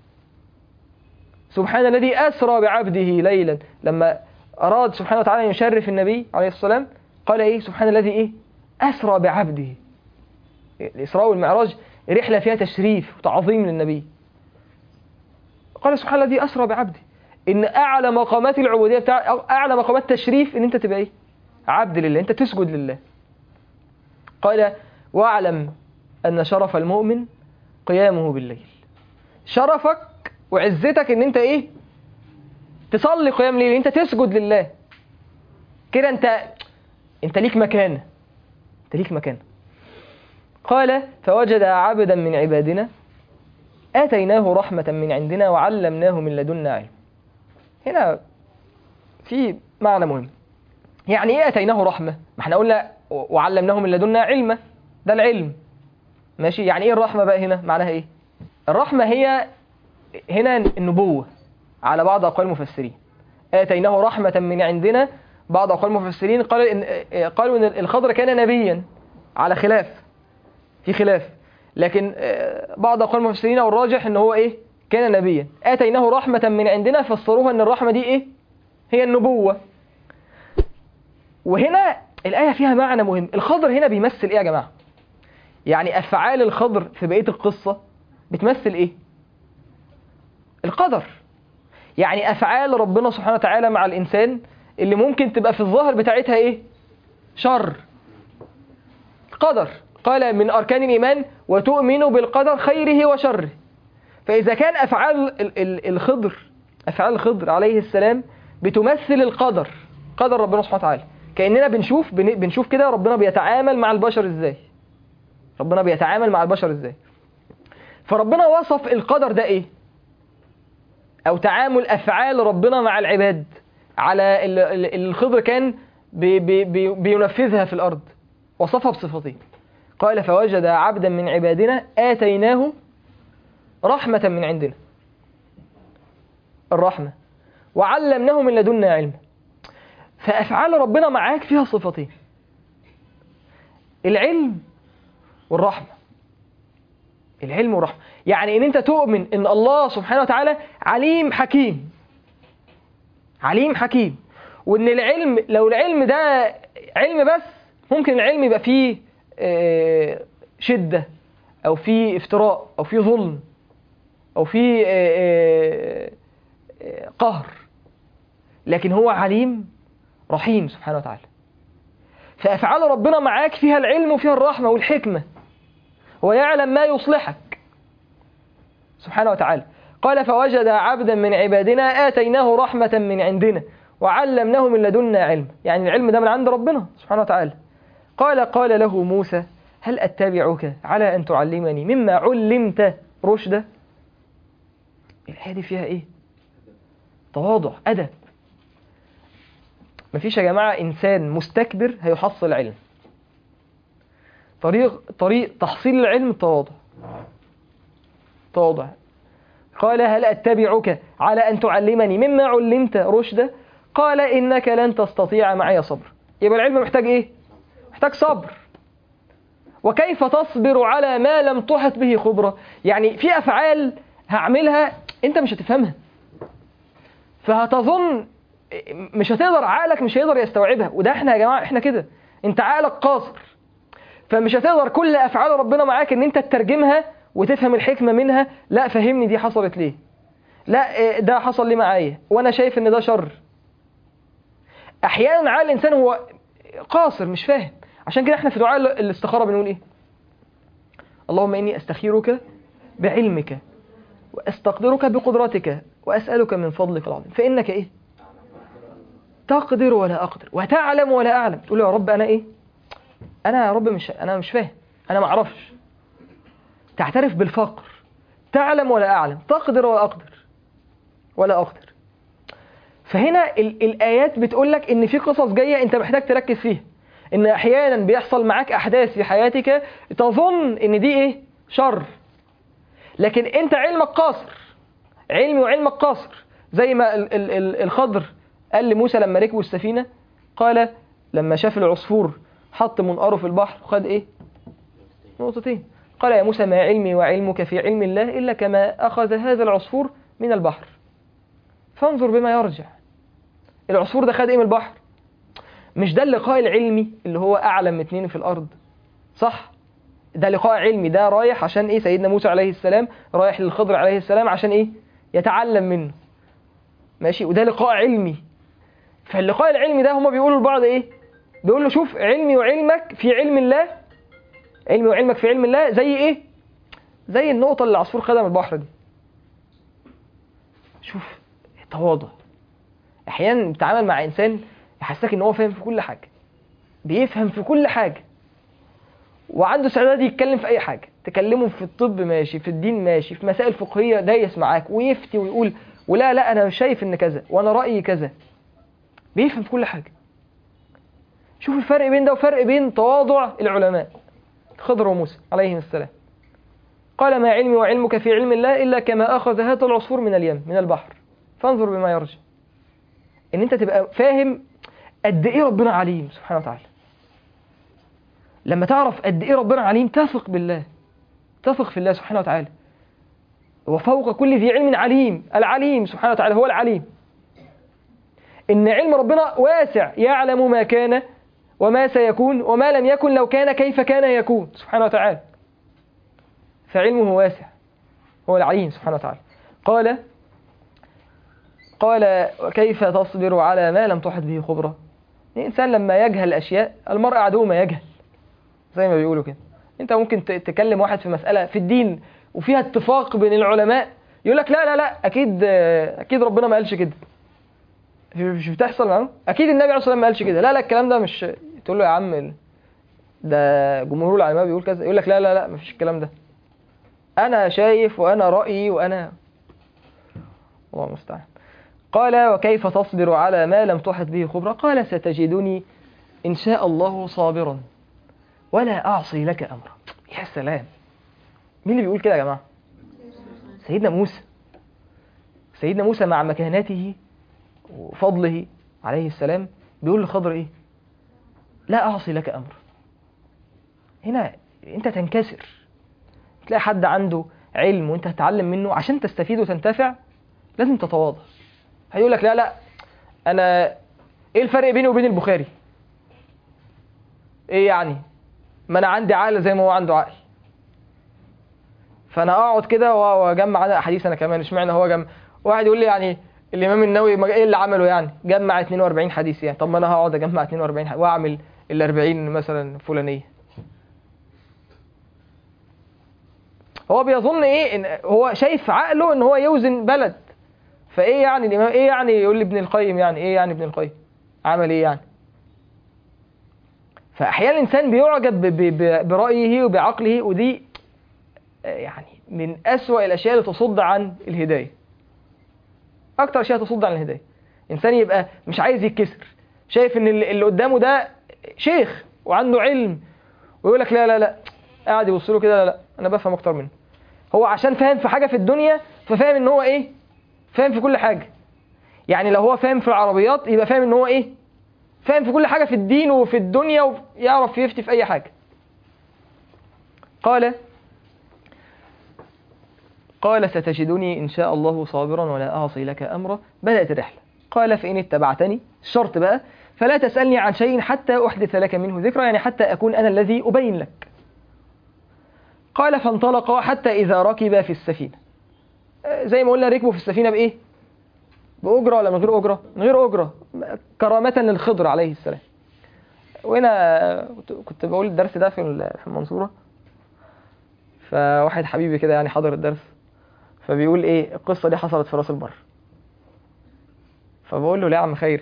Speaker 2: سبحان الذي أسرى بعبده ليلا لما أراد سبحانه وتعالى أن يشرف النبي عليه الصلاة والسلام قال إيه سبحان الذي إيه أسرى بعبده الإسراء والمعراج رحلة فيها تشريف وتعظيم للنبي قال سبحان الذي أسرى بعبده إن أعلى مقامات العبودية بتاع أو أعلى مقامات تشريف إن أنت تبقى إيه عبد لله أنت تسجد لله قال واعلم أن شرف المؤمن قيامه بالليل شرفك وعزتك ان انت ايه تصلي قيام ليل انت تسجد لله كده انت انت ليك مكانه انت ليك مكانه قال فوجد عبدا من عبادنا آتيناه رحمة من عندنا وعلمناه من لدنا علم هنا في معنى مهم يعني ايه آتيناه رحمة ما احنا قلنا وعلمناه من لدنا علما ده العلم ماشي يعني ايه الرحمة بقى هنا معناها ايه الرحمة هي هنا النبوة على بعض أقوال المفسرين آتيناه رحمة من عندنا بعض أقوال المفسرين قالوا إن قالوا إن الخضر كان نبيا على خلاف في خلاف لكن بعض أقوال المفسرين أو الراجح إن هو إيه كان نبيا آتيناه رحمة من عندنا فسروها إن الرحمة دي إيه هي النبوة وهنا الآية فيها معنى مهم الخضر هنا بيمثل إيه يا جماعة يعني أفعال الخضر في بقية القصة بتمثل إيه القدر يعني أفعال ربنا سبحانه وتعالى مع الإنسان اللي ممكن تبقى في الظاهر بتاعتها إيه شر قدر قال من أركان الإيمان وتؤمن بالقدر خيره وشره فإذا كان أفعال الخضر أفعال الخضر عليه السلام بتمثل القدر قدر ربنا سبحانه وتعالى كأننا بنشوف بنشوف كده ربنا بيتعامل مع البشر إزاي ربنا بيتعامل مع البشر إزاي فربنا وصف القدر ده إيه او تعامل افعال ربنا مع العباد على الخضر كان بي بي بي بينفذها في الارض وصفها بصفتين قال فوجد عبدا من عبادنا اتيناه رحمه من عندنا الرحمه وعلمناه من لدنا علما فأفعال ربنا معاك فيها صفتين العلم والرحمة العلم والرحمة يعني ان انت تؤمن ان الله سبحانه وتعالى عليم حكيم عليم حكيم وان العلم لو العلم ده علم بس ممكن العلم يبقى فيه آه، شدة او فيه افتراء او فيه ظلم او فيه آه، آه، آه، قهر لكن هو عليم رحيم سبحانه وتعالى فأفعال ربنا معاك فيها العلم وفيها الرحمة والحكمة هو يعلم ما يصلحك سبحانه وتعالى قال فوجد عبدا من عبادنا آتيناه رحمة من عندنا وعلمناه من لدنا علم يعني العلم ده من عند ربنا سبحانه وتعالى قال قال له موسى هل أتبعك على أن تعلمني مما علمت رشدا الآية دي فيها إيه تواضع أدب مفيش يا جماعة إنسان مستكبر هيحصل علم طريق طريق تحصيل العلم التواضع تواضع قال هل أتبعك على أن تعلمني مما علمت رشدا قال إنك لن تستطيع معي صبر يبقى العلم محتاج إيه محتاج صبر وكيف تصبر على ما لم تحط به خبرة يعني في أفعال هعملها أنت مش هتفهمها فهتظن مش هتقدر عقلك مش هيقدر يستوعبها وده احنا يا جماعة احنا كده انت عقلك قاصر فمش هتقدر كل افعال ربنا معاك ان انت تترجمها وتفهم الحكمة منها لا فهمني دي حصلت ليه لا إيه ده حصل لي معايا وانا شايف ان ده شر احيانا عقل الانسان هو قاصر مش فاهم عشان كده احنا في دعاء الاستخارة بنقول ايه اللهم اني استخيرك بعلمك واستقدرك بقدرتك واسالك من فضلك العظيم فانك ايه تقدر ولا اقدر وتعلم ولا اعلم تقول يا رب انا ايه انا يا رب مش انا مش فاهم انا ما اعرفش تعترف بالفقر تعلم ولا اعلم تقدر ولا اقدر ولا اقدر فهنا ال الايات بتقول لك ان في قصص جايه انت محتاج تركز فيها ان احيانا بيحصل معاك احداث في حياتك تظن ان دي ايه شر لكن انت علمك قاصر علمي وعلمك قاصر زي ما ال ال ال الخضر قال لموسى لما ركبوا السفينه قال لما شاف العصفور حط منقاره في البحر وخد ايه نقطتين قال يا موسى ما علمي وعلمك في علم الله إلا كما أخذ هذا العصفور من البحر فانظر بما يرجع العصفور ده خد ايه من البحر مش ده اللقاء العلمي اللي هو أعلم اتنين في الأرض صح ده لقاء علمي ده رايح عشان ايه سيدنا موسى عليه السلام رايح للخضر عليه السلام عشان ايه يتعلم منه ماشي وده لقاء علمي فاللقاء العلمي ده هما بيقولوا لبعض ايه بيقول له شوف علمي وعلمك في علم الله علمي وعلمك في علم الله زي ايه زي النقطة اللي العصفور خدها من البحر دي شوف تواضع احيانا بتتعامل مع انسان يحسسك ان هو فاهم في كل حاجة بيفهم في كل حاجة وعنده استعداد يتكلم في اي حاجة تكلمه في الطب ماشي في الدين ماشي في مسائل فقهية دايس معاك ويفتي ويقول ولا لا انا مش شايف ان كذا وانا رأيي كذا بيفهم في كل حاجة شوف الفرق بين ده وفرق بين تواضع العلماء خضر وموسى عليهم السلام قال ما علمي وعلمك في علم الله إلا كما أخذ هذا العصفور من اليم من البحر فانظر بما يرجع إن أنت تبقى فاهم قد إيه ربنا عليم سبحانه وتعالى لما تعرف قد إيه ربنا عليم تثق بالله تثق في الله سبحانه وتعالى وفوق كل ذي علم عليم العليم سبحانه وتعالى هو العليم إن علم ربنا واسع يعلم ما كان وما سيكون وما لم يكن لو كان كيف كان يكون سبحانه وتعالى فعلمه واسع هو العليم سبحانه وتعالى قال قال كيف تصبر على ما لم تحط به خبرة الإنسان لما يجهل أشياء المرء عدو ما يجهل زي ما بيقولوا كده أنت ممكن تكلم واحد في مسألة في الدين وفيها اتفاق بين العلماء يقول لك لا لا لا أكيد أكيد ربنا ما قالش كده مش بتحصل معاه أكيد النبي عليه الصلاة والسلام ما قالش كده لا لا الكلام ده مش تقول له يا عم ده جمهور العلماء بيقول كذا يقول لك لا لا لا مفيش الكلام ده انا شايف وانا رايي وانا الله المستعان قال وكيف تصبر على ما لم تحط به خبرة قال ستجدني إن شاء الله صابرا ولا أعصي لك أمرا يا سلام مين اللي بيقول كده يا جماعة سيدنا موسى سيدنا موسى مع مكانته وفضله عليه السلام بيقول لخضر ايه لا اعصي لك امر هنا انت تنكسر تلاقي حد عنده علم وانت هتتعلم منه عشان تستفيد وتنتفع لازم تتواضع هيقول لك لا لا انا ايه الفرق بيني وبين البخاري ايه يعني ما انا عندي عقل زي ما هو عنده عقل فانا اقعد كده واجمع انا احاديث انا كمان اشمعنى هو جمع واحد يقول لي يعني الامام النووي ما- ايه اللي عمله يعني جمع 42 حديث يعني طب ما انا هقعد اجمع 42 حديث واعمل ال 40 مثلا فلانيه هو بيظن ايه ان هو شايف عقله ان هو يوزن بلد فايه يعني الامام ايه يعني يقول لي ابن القيم يعني ايه يعني ابن القيم عمل ايه يعني فاحيانا الانسان بيعجب ب- ب- ب- برايه وبعقله ودي آه، يعني من اسوأ الاشياء اللي تصد عن الهدايه اكتر اشياء تصد عن الهدايه انسان يبقى مش عايز يتكسر شايف ان اللي اللي قدامه ده شيخ وعنده علم ويقول لك لا لا لا قاعد يبص له كده لا لا انا بفهم اكتر منه هو عشان فاهم في حاجه في الدنيا ففاهم ان هو ايه فاهم في كل حاجه يعني لو هو فاهم في العربيات يبقى فاهم ان هو ايه فاهم في كل حاجه في الدين وفي الدنيا ويعرف يفتي في اي حاجه قال قال ستجدني إن شاء الله صابرا ولا أعصي لك أمرا بدأت الرحلة قال فإن اتبعتني الشرط بقى فلا تسألني عن شيء حتى أحدث لك منه ذكرى يعني حتى أكون أنا الذي أبين لك قال فانطلقا حتى إذا ركب في السفينة آه، زي ما قلنا ركبوا في السفينة بإيه بأجرة ولا من غير أجرة من غير أجرة كرامة للخضر عليه السلام وهنا كنت- كنت بقول الدرس ده في ال- في المنصورة فواحد حبيبي كده يعني حضر الدرس فبيقول ايه القصه دي حصلت في راس البر فبقول له ليه يا عم خيري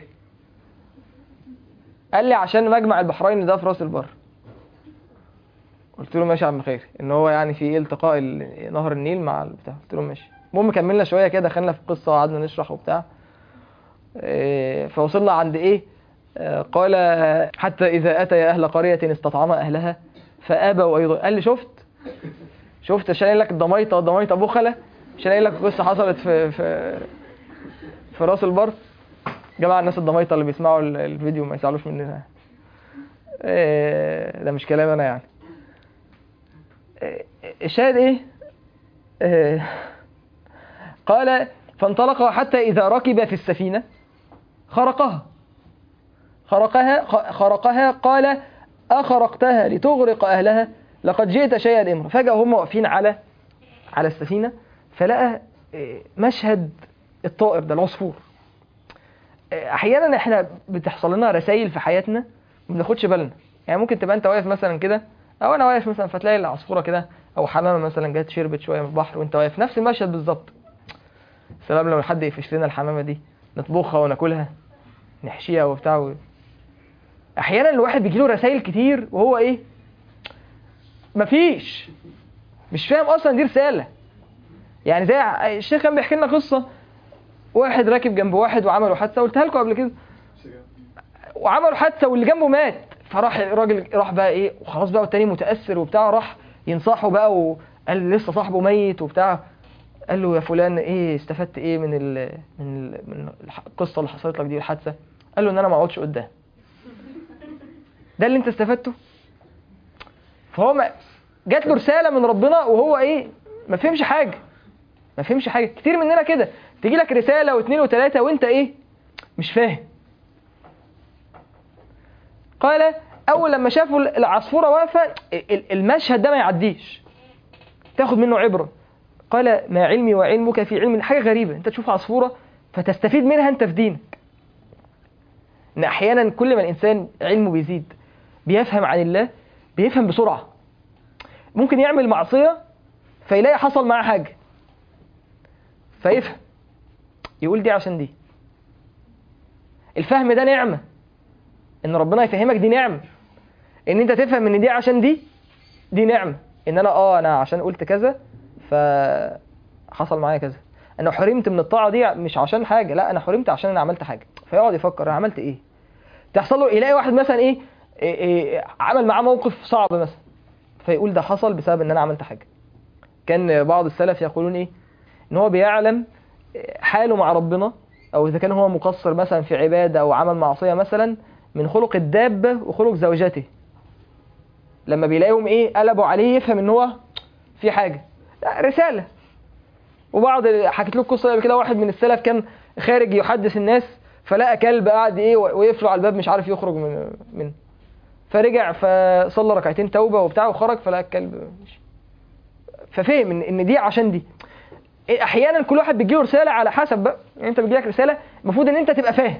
Speaker 2: قال لي عشان مجمع البحرين ده في راس البر قلت له ماشي يا عم خيري ان هو يعني في التقاء ال- نهر النيل مع البتاع قلت له ماشي المهم كملنا شويه كده دخلنا في القصه وقعدنا نشرح وبتاع إيه، فوصلنا عند ايه آه، قال حتى اذا اتي اهل قريه استطعما اهلها فابوا ايضا قال لي شفت شفت عشان قايل لك الضميطه الضميطه بخله عشان قايل لك قصه حصلت في في في راس البر جماعه الناس الضميطه اللي بيسمعوا ال- الفيديو ما يزعلوش مننا إيه، ده مش كلام انا يعني إيه، الشاهد ايه إيه، قال فانطلق حتى اذا ركب في السفينه خرقها خرقها خ- خرقها قال أخرقتها لتغرق أهلها لقد جئت شيئا إمرا فجأة هم واقفين على على السفينة فلقى إيه، مشهد الطائر ده العصفور إيه، أحيانا إحنا بتحصل لنا رسائل في حياتنا ما بناخدش بالنا يعني ممكن تبقى أنت واقف مثلا كده أو أنا واقف مثلا فتلاقي العصفورة كده أو حمامة مثلا جت شربت شوية من البحر وأنت واقف نفس المشهد بالظبط سلام لو حد يقفش لنا الحمامة دي نطبخها وناكلها نحشيها وبتاع و... احيانا الواحد بيجيله رسائل كتير وهو ايه مفيش مش فاهم اصلا دي رساله يعني زي ع- الشيخ كان بيحكي لنا قصه واحد راكب جنب واحد وعملوا حادثه قلتها لكم قبل كده وعملوا حادثه واللي جنبه مات فراح الراجل راح بقى ايه وخلاص بقى والتاني متاثر وبتاع راح ينصحه بقى وقال لسه صاحبه ميت وبتاع قال له يا فلان ايه استفدت ايه من ال من ال من الح- القصه اللي حصلت لك دي الحادثه قال له ان انا ما اقعدش قدام ده اللي انت استفدته فهو ما جات له رساله من ربنا وهو ايه ما فهمش حاجه ما فهمش حاجه كتير مننا كده تيجي لك رساله واثنين وثلاثه وانت ايه مش فاهم قال اول لما شافوا العصفوره واقفه ال- المشهد ده ما يعديش تاخد منه عبره قال ما علمي وعلمك في علم حاجه غريبه انت تشوف عصفوره فتستفيد منها انت في دينك ان احيانا كل ما الانسان علمه بيزيد بيفهم عن الله بيفهم بسرعه ممكن يعمل معصيه فيلاقي حصل معاه حاجه فيفهم يقول دي عشان دي الفهم ده نعمه ان ربنا يفهمك دي نعمه ان انت تفهم ان دي عشان دي دي نعمه ان انا اه انا عشان قلت كذا فحصل معايا كذا انا حرمت من الطاعه دي مش عشان حاجه لا انا حرمت عشان انا عملت حاجه فيقعد يفكر انا عملت ايه تحصل له يلاقي واحد مثلا ايه, إيه, إيه عمل معاه موقف صعب مثلا فيقول ده حصل بسبب ان انا عملت حاجه كان بعض السلف يقولون ايه ان هو بيعلم حاله مع ربنا او اذا كان هو مقصر مثلا في عباده او عمل معصيه مثلا من خلق الدابه وخلق زوجته لما بيلاقيهم ايه قلبوا عليه يفهم ان هو في حاجه لا رساله وبعض حكيت لكم قصه قبل كده واحد من السلف كان خارج يحدث الناس فلقى كلب قاعد ايه ويقفله على الباب مش عارف يخرج من منه فرجع فصلى ركعتين توبه وبتاع وخرج فلقى الكلب مشي ففهم ان ان دي عشان دي احيانا كل واحد بيجيله رساله على حسب بقى يعني انت بيجيلك رساله المفروض ان انت تبقى فاهم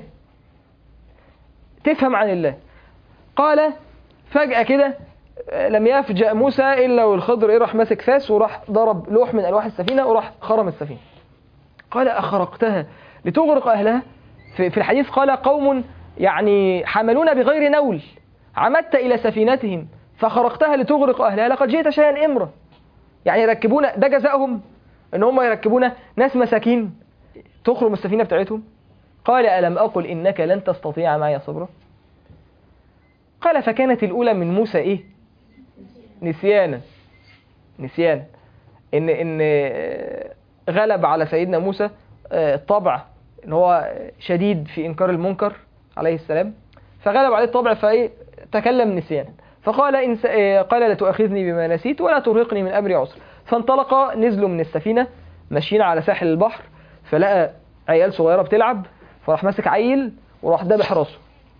Speaker 2: تفهم عن الله قال فجاه كده لم يفجأ موسى الا والخضر ايه راح ماسك فاس وراح ضرب لوح من الواح السفينه وراح خرم السفينه قال اخرقتها لتغرق اهلها في في الحديث قال قوم يعني حملون بغير نول عمدت الى سفينتهم فخرقتها لتغرق اهلها لقد جئت شيئا امرا يعني يركبونا ده جزائهم ان هم يركبونا ناس مساكين تخرم السفينه بتاعتهم قال الم اقل انك لن تستطيع معي صبرا قال فكانت الاولى من موسى ايه نسيانا نسيانا ان ان غلب على سيدنا موسى الطبع ان هو شديد في انكار المنكر عليه السلام فغلب عليه الطبع فايه تكلم نسيانا فقال إن س... قال لا تؤاخذني بما نسيت ولا ترهقني من امري عسر فانطلق نزلوا من السفينه ماشيين على ساحل البحر فلقى عيال صغيره بتلعب فراح ماسك عيل وراح دابح راسه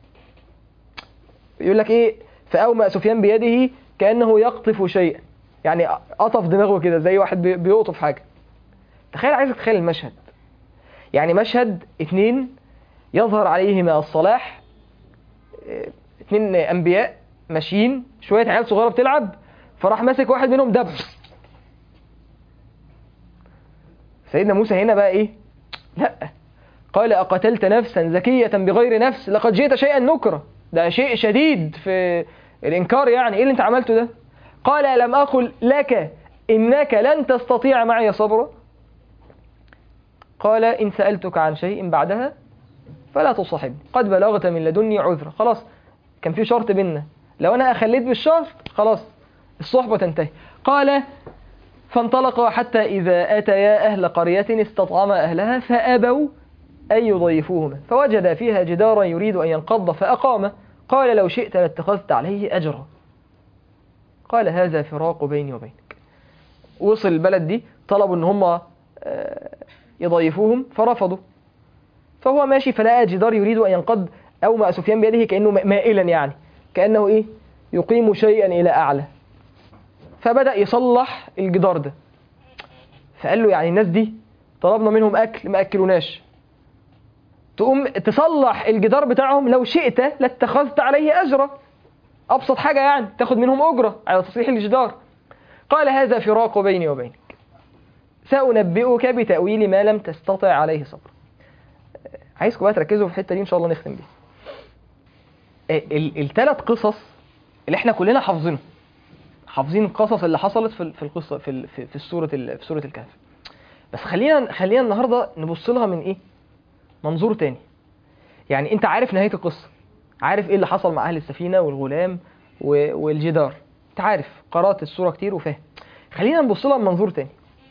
Speaker 2: يقول لك ايه فاومأ سفيان بيده كانه يقطف شيئا يعني قطف دماغه كده زي واحد بيقطف حاجه تخيل عايزك تتخيل المشهد يعني مشهد اتنين يظهر عليهما الصلاح اتنين انبياء ماشيين شويه عيال صغيره بتلعب فراح ماسك واحد منهم دب سيدنا موسى هنا بقى ايه لا قال اقتلت نفسا زكيه بغير نفس لقد جئت شيئا نكرا ده شيء شديد في الانكار يعني ايه اللي انت عملته ده قال لم اقل لك انك لن تستطيع معي صبرا قال ان سالتك عن شيء بعدها فلا تصاحبني قد بلغت من لدني عذرا خلاص كان في شرط بينا لو انا اخليت بالشرط خلاص الصحبه تنتهي قال فانطلقا حتى إذا أتيا أهل قرية استطعما أهلها فأبوا أن يضيفوهما فوجد فيها جدارا يريد أن ينقض فأقام قال لو شئت لاتخذت عليه أجرا قال هذا فراق بيني وبينك وصل البلد دي طلبوا ان هم يضيفوهم فرفضوا فهو ماشي فلقى جدار يريد أن ينقض أو مع سفيان بيده كأنه مائلا يعني كأنه إيه يقيم شيئا إلى أعلى فبدأ يصلح الجدار ده فقال له يعني الناس دي طلبنا منهم أكل ما أكلوناش تقوم تصلح الجدار بتاعهم لو شئت لاتخذت عليه أجرا أبسط حاجة يعني تاخد منهم أجرة على تصليح الجدار قال هذا فراق بيني وبينك سأنبئك بتأويل ما لم تستطع عليه صبر عايزكم بقى تركزوا في الحتة دي إن شاء الله نختم بيها الثلاث قصص اللي احنا كلنا حافظينهم حافظين القصص اللي حصلت في في القصه في في, في السوره في سوره الكهف بس خلينا خلينا النهارده نبص لها من ايه منظور تاني يعني انت عارف نهايه القصه عارف ايه اللي حصل مع اهل السفينه والغلام والجدار انت عارف قرات السوره كتير وفاهم خلينا نبص لها من منظور تاني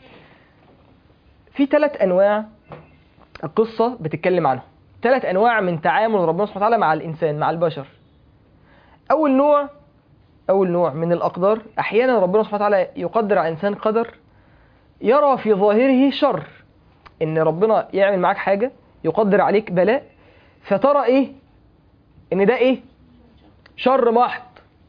Speaker 2: في ثلاث انواع القصه بتتكلم عنهم ثلاث انواع من تعامل ربنا سبحانه وتعالى مع الانسان مع البشر اول نوع أول نوع من الأقدار أحيانا ربنا سبحانه وتعالى يقدر على الإنسان قدر يرى في ظاهره شر إن ربنا يعمل معاك حاجة يقدر عليك بلاء فترى إيه إن ده إيه شر محض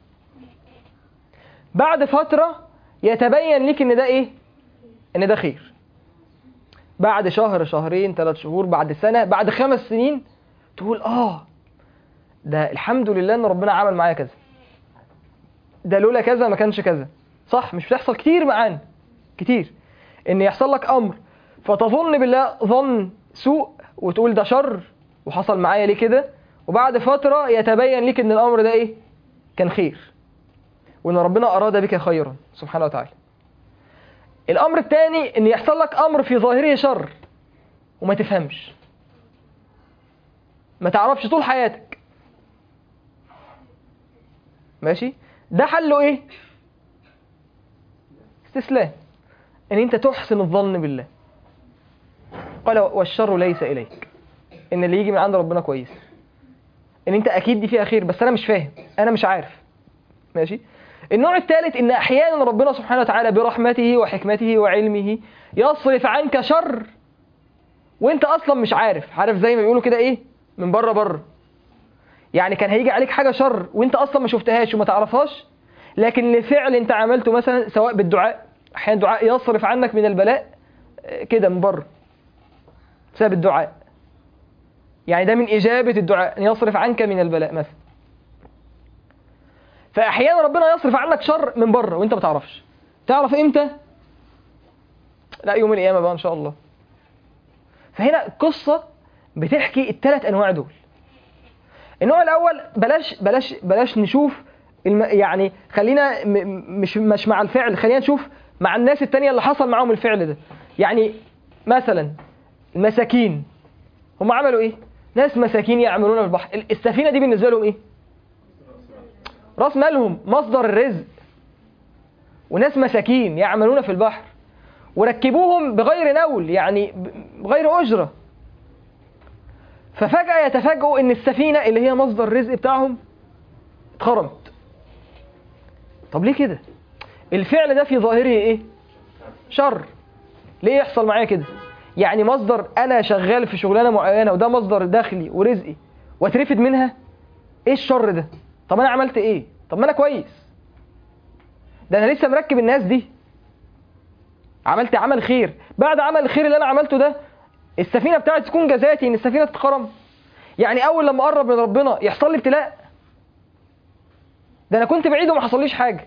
Speaker 2: بعد فترة يتبين لك إن ده إيه إن ده خير بعد شهر شهرين ثلاث شهور بعد سنة بعد خمس سنين تقول آه ده الحمد لله إن ربنا عمل معايا كذا ده لولا كذا ما كانش كذا صح مش بتحصل كتير معانا كتير ان يحصل لك امر فتظن بالله ظن سوء وتقول ده شر وحصل معايا ليه كده وبعد فتره يتبين لك ان الامر ده ايه كان خير وان ربنا اراد بك خيرا سبحانه وتعالى الامر الثاني ان يحصل لك امر في ظاهره شر وما تفهمش ما تعرفش طول حياتك ماشي ده حله ايه استسلام ان انت تحسن الظن بالله قال والشر ليس اليك ان اللي يجي من عند ربنا كويس ان انت اكيد دي فيها خير بس انا مش فاهم انا مش عارف ماشي النوع الثالث ان احيانا ربنا سبحانه وتعالى برحمته وحكمته وعلمه يصرف عنك شر وانت اصلا مش عارف عارف زي ما بيقولوا كده ايه من بره بره يعني كان هيجي عليك حاجه شر وانت اصلا ما شفتهاش وما تعرفهاش لكن لفعل انت عملته مثلا سواء بالدعاء احيانا دعاء يصرف عنك من البلاء آه، كده من بره بسبب الدعاء يعني ده من إجابة الدعاء أن يصرف عنك من البلاء مثلا فأحيانا ربنا يصرف عنك شر من بره وأنت ما تعرفش تعرف إمتى؟ لا يوم القيامة بقى إن شاء الله فهنا قصة بتحكي الثلاث أنواع دول النوع الأول بلاش بلاش بلاش نشوف الم... يعني خلينا م... م- مش مش مع الفعل خلينا نشوف مع الناس التانية اللي حصل معاهم الفعل ده يعني مثلا المساكين هم عملوا ايه ناس مساكين يعملون في البحر ال- السفينة دي بالنسبة لهم ايه راس مالهم مصدر الرزق وناس مساكين يعملون في البحر وركبوهم بغير نول يعني ب- بغير أجرة ففجأة يتفاجئوا ان السفينة اللي هي مصدر الرزق بتاعهم اتخرمت طب ليه كده الفعل ده في ظاهره ايه شر ليه يحصل معايا كده يعني مصدر انا شغال في شغلانه معينه وده مصدر دخلي ورزقي واترفد منها ايه الشر ده طب انا عملت ايه طب ما انا كويس ده انا لسه مركب الناس دي عملت عمل خير بعد عمل الخير اللي انا عملته ده السفينه بتاعتي تكون جزاتي ان السفينه تتخرم يعني اول لما اقرب من ربنا يحصل لي ابتلاء ده انا كنت بعيد وما حصليش حاجه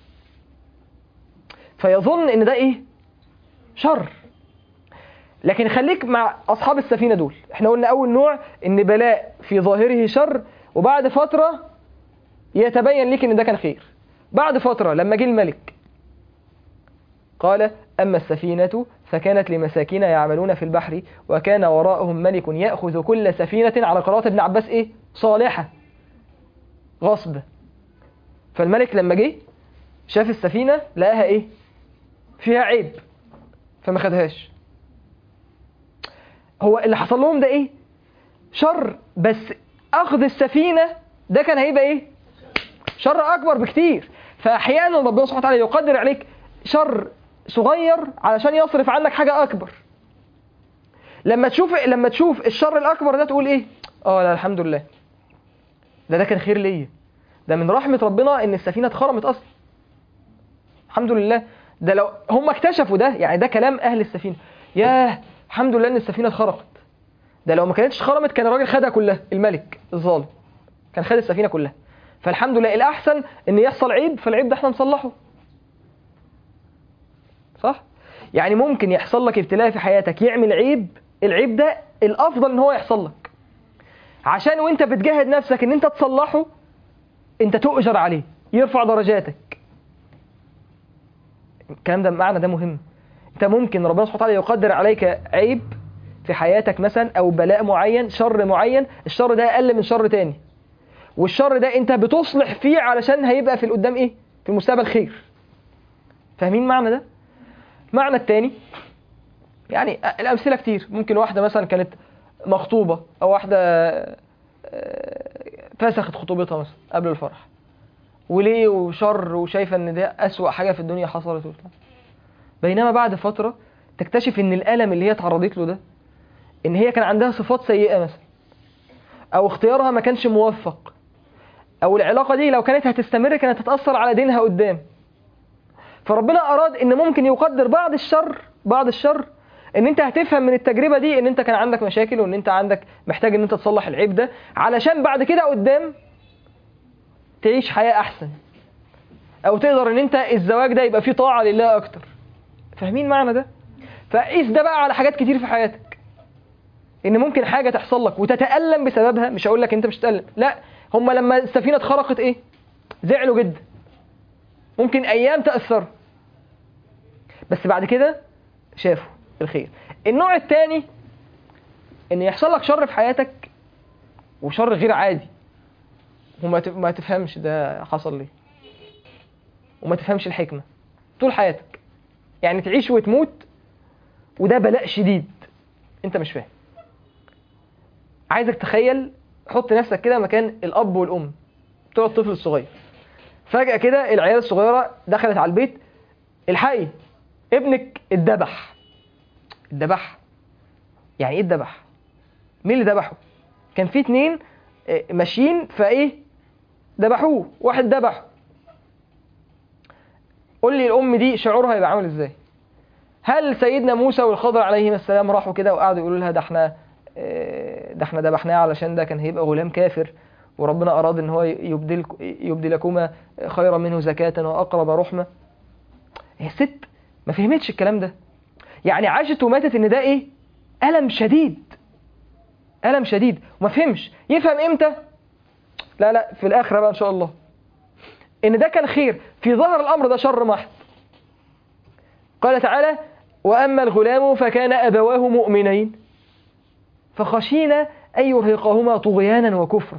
Speaker 2: فيظن ان ده ايه شر لكن خليك مع اصحاب السفينه دول احنا قلنا اول نوع ان بلاء في ظاهره شر وبعد فتره يتبين لك ان ده كان خير بعد فتره لما جه الملك قال اما السفينه فكانت لمساكين يعملون في البحر وكان وراءهم ملك ياخذ كل سفينه على قراءه ابن عباس ايه صالحه غصب فالملك لما جه شاف السفينه لقاها ايه فيها عيب فما خدهاش هو اللي حصل لهم ده ايه شر بس اخذ السفينه ده كان هيبقى ايه شر اكبر بكتير فاحيانا ربنا سبحانه وتعالى يقدر عليك شر صغير علشان يصرف عنك حاجه اكبر لما تشوف لما تشوف الشر الاكبر ده تقول ايه اه لا الحمد لله ده ده كان خير ليا ده من رحمه ربنا ان السفينه اتخرمت اصلا الحمد لله ده لو هم اكتشفوا ده يعني ده كلام اهل السفينه ياه الحمد لله ان السفينه اتخرقت ده لو ما كانتش خرمت كان الراجل خدها كلها الملك الظالم كان خد السفينه كلها فالحمد لله الاحسن ان يحصل عيب فالعيب ده احنا نصلحه صح يعني ممكن يحصل لك ابتلاء في حياتك يعمل عيب العيب ده الافضل ان هو يحصل لك عشان وانت بتجاهد نفسك ان انت تصلحه انت تؤجر عليه يرفع درجاتك الكلام ده معنى ده مهم انت ممكن ربنا سبحانه وتعالى يقدر عليك عيب في حياتك مثلا او بلاء معين شر معين الشر ده اقل من شر تاني والشر ده انت بتصلح فيه علشان هيبقى في القدام ايه في المستقبل خير فاهمين معنى ده معنى التاني يعني الامثله كتير ممكن واحده مثلا كانت مخطوبه او واحده آه، فسخت خطوبتها مثلا قبل الفرح وليه وشر وشايفه ان ده اسوأ حاجه في الدنيا حصلت وبتاع بينما بعد فتره تكتشف ان الالم اللي هي اتعرضت له ده ان هي كان عندها صفات سيئه مثلا او اختيارها ما كانش موفق او العلاقه دي لو كانت هتستمر كانت هتاثر على دينها قدام فربنا اراد ان ممكن يقدر بعض الشر بعض الشر ان انت هتفهم من التجربه دي ان انت كان عندك مشاكل وان انت عندك محتاج ان انت تصلح العيب ده علشان بعد كده قدام تعيش حياه احسن او تقدر ان انت الزواج ده يبقى فيه طاعه لله اكتر فاهمين معنى ده فقيس ده بقى على حاجات كتير في حياتك ان ممكن حاجه تحصل لك وتتالم بسببها مش هقول لك انت مش تتالم لا هم لما السفينه اتخرقت ايه زعلوا جدا ممكن ايام تاثروا بس بعد كده شافوا الخير النوع الثاني ان يحصل لك شر في حياتك وشر غير عادي وما ت- ما تفهمش ده حصل ليه وما تفهمش الحكمه طول حياتك يعني تعيش وتموت وده بلاء شديد انت مش فاهم عايزك تخيل حط نفسك كده مكان الاب والام بتوع الطفل الصغير فجاه كده العيال الصغيره دخلت على البيت الحقي ابنك اتذبح اتذبح يعني ايه اتذبح مين اللي ذبحه كان في اتنين آه، ماشيين فايه ذبحوه واحد ذبحه قول لي الام دي شعورها هيبقى عامل ازاي هل سيدنا موسى والخضر عليهما السلام راحوا كده وقعدوا يقولوا لها ده احنا آه، ده احنا ذبحناه علشان ده كان هيبقى غلام كافر وربنا اراد ان هو يبدل يبدلكما خيرا منه زكاة واقرب رحمة هي الست ما فهمتش الكلام ده يعني عاشت وماتت ان ده ايه ألم شديد ألم شديد وما فهمش يفهم امتى لا لا في الآخرة بقى إن شاء الله إن ده كان خير في ظهر الأمر ده شر محض قال تعالى وأما الغلام فكان أبواه مؤمنين فخشينا أن يرهقهما طغيانا وكفرا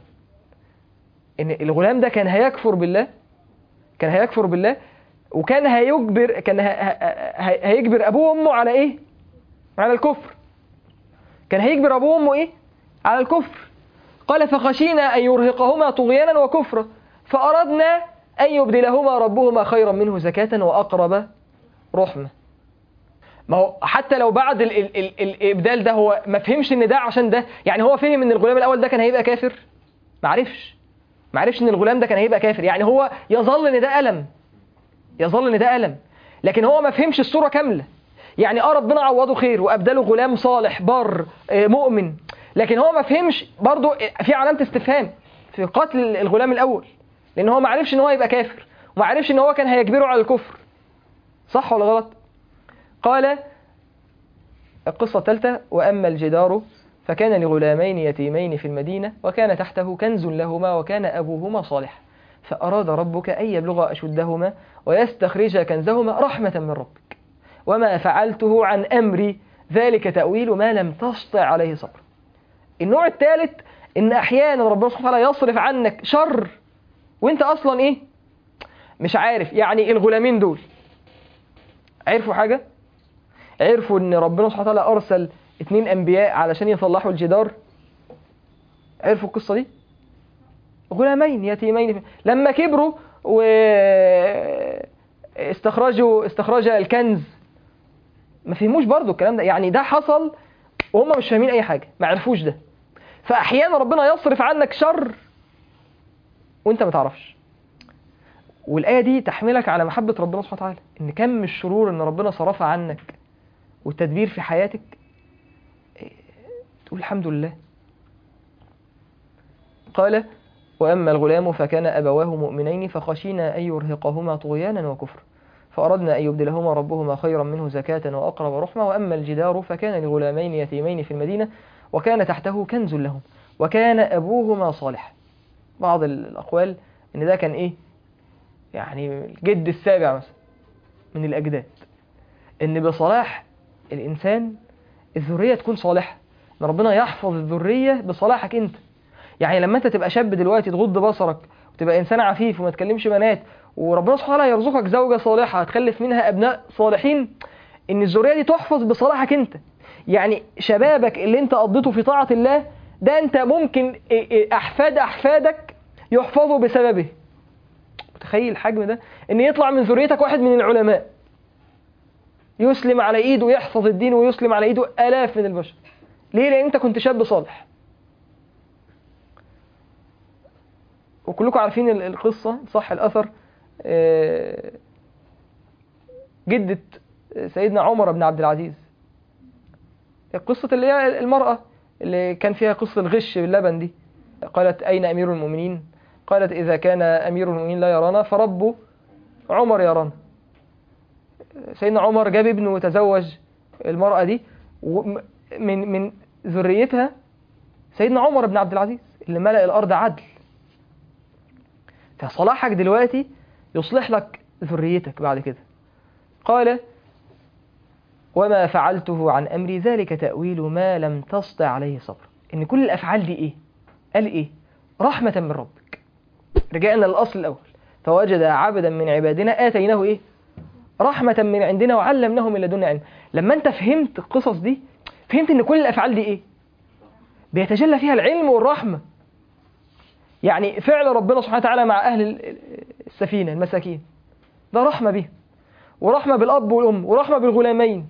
Speaker 2: إن الغلام ده كان هيكفر بالله كان هيكفر بالله وكان هيجبر كان ه- ه- ه- هيجبر أبوه وأمه على إيه؟ على الكفر كان هيجبر أبوه وأمه إيه؟ على الكفر قال فخشينا أن يرهقهما طغيانا وكفرا فأردنا أن يبدلهما ربهما خيرا منه زكاة وأقرب رحمة ما هو حتى لو بعد ال ال ال الإبدال ده هو ما فهمش إن ده عشان ده يعني هو فهم إن الغلام الأول ده كان هيبقى كافر ما عرفش ما عرفش إن الغلام ده كان هيبقى كافر يعني هو يظل إن ده ألم يظل إن ده ألم لكن هو ما فهمش الصورة كاملة يعني اه ربنا عوضه خير وابدله غلام صالح بر آه، مؤمن لكن هو ما فهمش برضو في علامه استفهام في قتل الغلام الاول لان هو ما عرفش ان هو يبقى كافر وما عرفش ان هو كان هيجبره على الكفر صح ولا غلط قال القصه الثالثه واما الجدار فكان لغلامين يتيمين في المدينه وكان تحته كنز لهما وكان ابوهما صالح فاراد ربك ان يبلغا اشدهما ويستخرجا كنزهما رحمه من ربك وما فعلته عن أمري ذلك تأويل ما لم تسطع عليه صبر النوع الثالث إن أحيانا ربنا سبحانه وتعالى يصرف عنك شر وإنت أصلا إيه مش عارف يعني الغلامين دول عرفوا حاجة عرفوا إن ربنا سبحانه وتعالى أرسل اتنين أنبياء علشان يصلحوا الجدار عرفوا القصة دي غلامين يتيمين لما كبروا و استخرجوا استخرج الكنز ما فهموش برضو الكلام ده يعني ده حصل وهم مش فاهمين اي حاجه ما عرفوش ده فاحيانا ربنا يصرف عنك شر وانت ما تعرفش والايه دي تحملك على محبه ربنا سبحانه وتعالى ان كم الشرور ان ربنا صرفها عنك والتدبير في حياتك إيه، تقول الحمد لله قال وأما الغلام فكان أبواه مؤمنين فخشينا أن يرهقهما طغيانا وكفرا فأردنا أن يبدلهما ربهما خيرا منه زكاة وأقرب رحمة وأما الجدار فكان لغلامين يتيمين في المدينة وكان تحته كنز لهم وكان أبوهما صالح بعض الأقوال إن ده كان إيه يعني الجد السابع مثلا من الأجداد إن بصلاح الإنسان الذرية تكون صالحة إن ربنا يحفظ الذرية بصلاحك أنت يعني لما انت تبقى شاب دلوقتي تغض بصرك وتبقى انسان عفيف وما تكلمش بنات وربنا سبحانه وتعالى يرزقك زوجة صالحة هتخلف منها ابناء صالحين ان الذرية دي تحفظ بصلاحك انت يعني شبابك اللي انت قضيته في طاعة الله ده انت ممكن ا- ا- احفاد احفادك يحفظوا بسببه متخيل الحجم ده ان يطلع من ذريتك واحد من العلماء يسلم على ايده ويحفظ الدين ويسلم على ايده الاف من البشر ليه لان انت كنت شاب صالح وكلكم عارفين ال- القصة صح الأثر آه، جدة سيدنا عمر بن عبد العزيز القصة اللي هي المرأة اللي كان فيها قصة الغش باللبن دي قالت أين أمير المؤمنين قالت إذا كان أمير المؤمنين لا يرانا فرب عمر يرانا سيدنا عمر جاب ابنه وتزوج المرأة دي ومن من ذريتها سيدنا عمر بن عبد العزيز اللي ملأ الأرض عدل فصلاحك دلوقتي يصلح لك ذريتك بعد كده قال وما فعلته عن أمري ذلك تأويل ما لم تسطع عليه صبر إن كل الأفعال دي إيه قال إيه رحمة من ربك رجعنا للأصل الأول فوجد عبدا من عبادنا آتيناه إيه رحمة من عندنا وعلمناه من لدنا علم لما أنت فهمت القصص دي فهمت إن كل الأفعال دي إيه بيتجلى فيها العلم والرحمة يعني فعل ربنا سبحانه وتعالى مع أهل ال- السفينة المساكين ده رحمة بهم ورحمة بالأب والأم ورحمة بالغلامين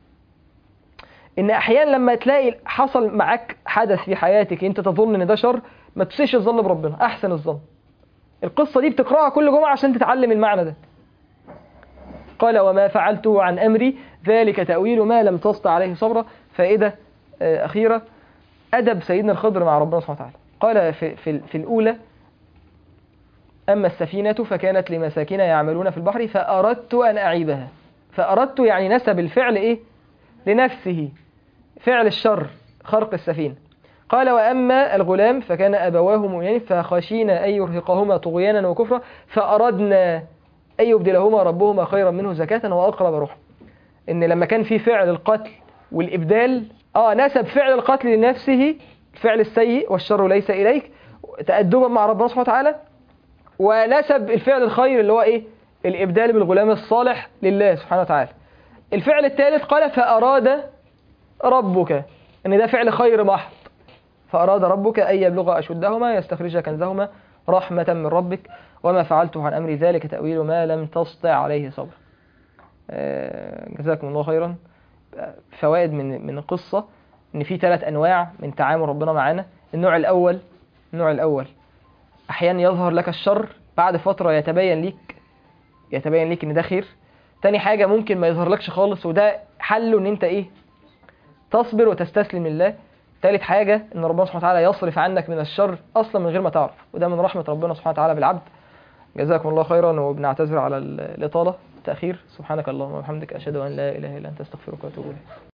Speaker 2: إن أحيانا لما تلاقي حصل معاك حدث في حياتك أنت تظن إن ده شر ما تسيش الظن بربنا أحسن الظن القصة دي بتقرأها كل جمعة عشان تتعلم المعنى ده قال وما فعلته عن أمري ذلك تأويل ما لم تسطع عليه صبرا فائدة آه، أخيرة أدب سيدنا الخضر مع ربنا سبحانه وتعالى قال في, في, في الأولى أما السفينة فكانت لمساكين يعملون في البحر فأردت أن أعيبها فأردت يعني نسب الفعل إيه لنفسه فعل الشر خرق السفينة قال وأما الغلام فكان أبواه مؤمنين فخشينا أن يرهقهما طغيانا وكفرا فأردنا أن يبدلهما ربهما خيرا منه زكاة وأقرب روحا إن لما كان في فعل القتل والإبدال آه نسب فعل القتل لنفسه الفعل السيء والشر ليس إليك تأدبا مع ربنا سبحانه وتعالى ونسب الفعل الخير اللي هو إيه الإبدال بالغلام الصالح لله سبحانه وتعالى الفعل الثالث قال فأراد ربك ان ده فعل خير محض فأراد ربك أن يبلغ أشدهما يستخرج كنزهما رحمة من ربك وما فعلته عن أمر ذلك تأويل ما لم تسطع عليه صبر آه، جزاكم الله خيرا آه، فوائد من من القصة إن في ثلاث أنواع من تعامل ربنا معانا النوع الأول النوع الأول أحيانا يظهر لك الشر بعد فترة يتبين ليك يتبين ليك إن ده خير تاني حاجة ممكن ما يظهرلكش خالص وده حله إن أنت إيه تصبر وتستسلم لله تالت حاجة إن ربنا سبحانه وتعالى يصرف عنك من الشر أصلا من غير ما تعرف وده من رحمة ربنا سبحانه وتعالى بالعبد جزاكم الله خيرا وبنعتذر على الإطالة التأخير سبحانك اللهم وبحمدك أشهد أن لا إله إلا أنت أستغفرك وأتوب إليك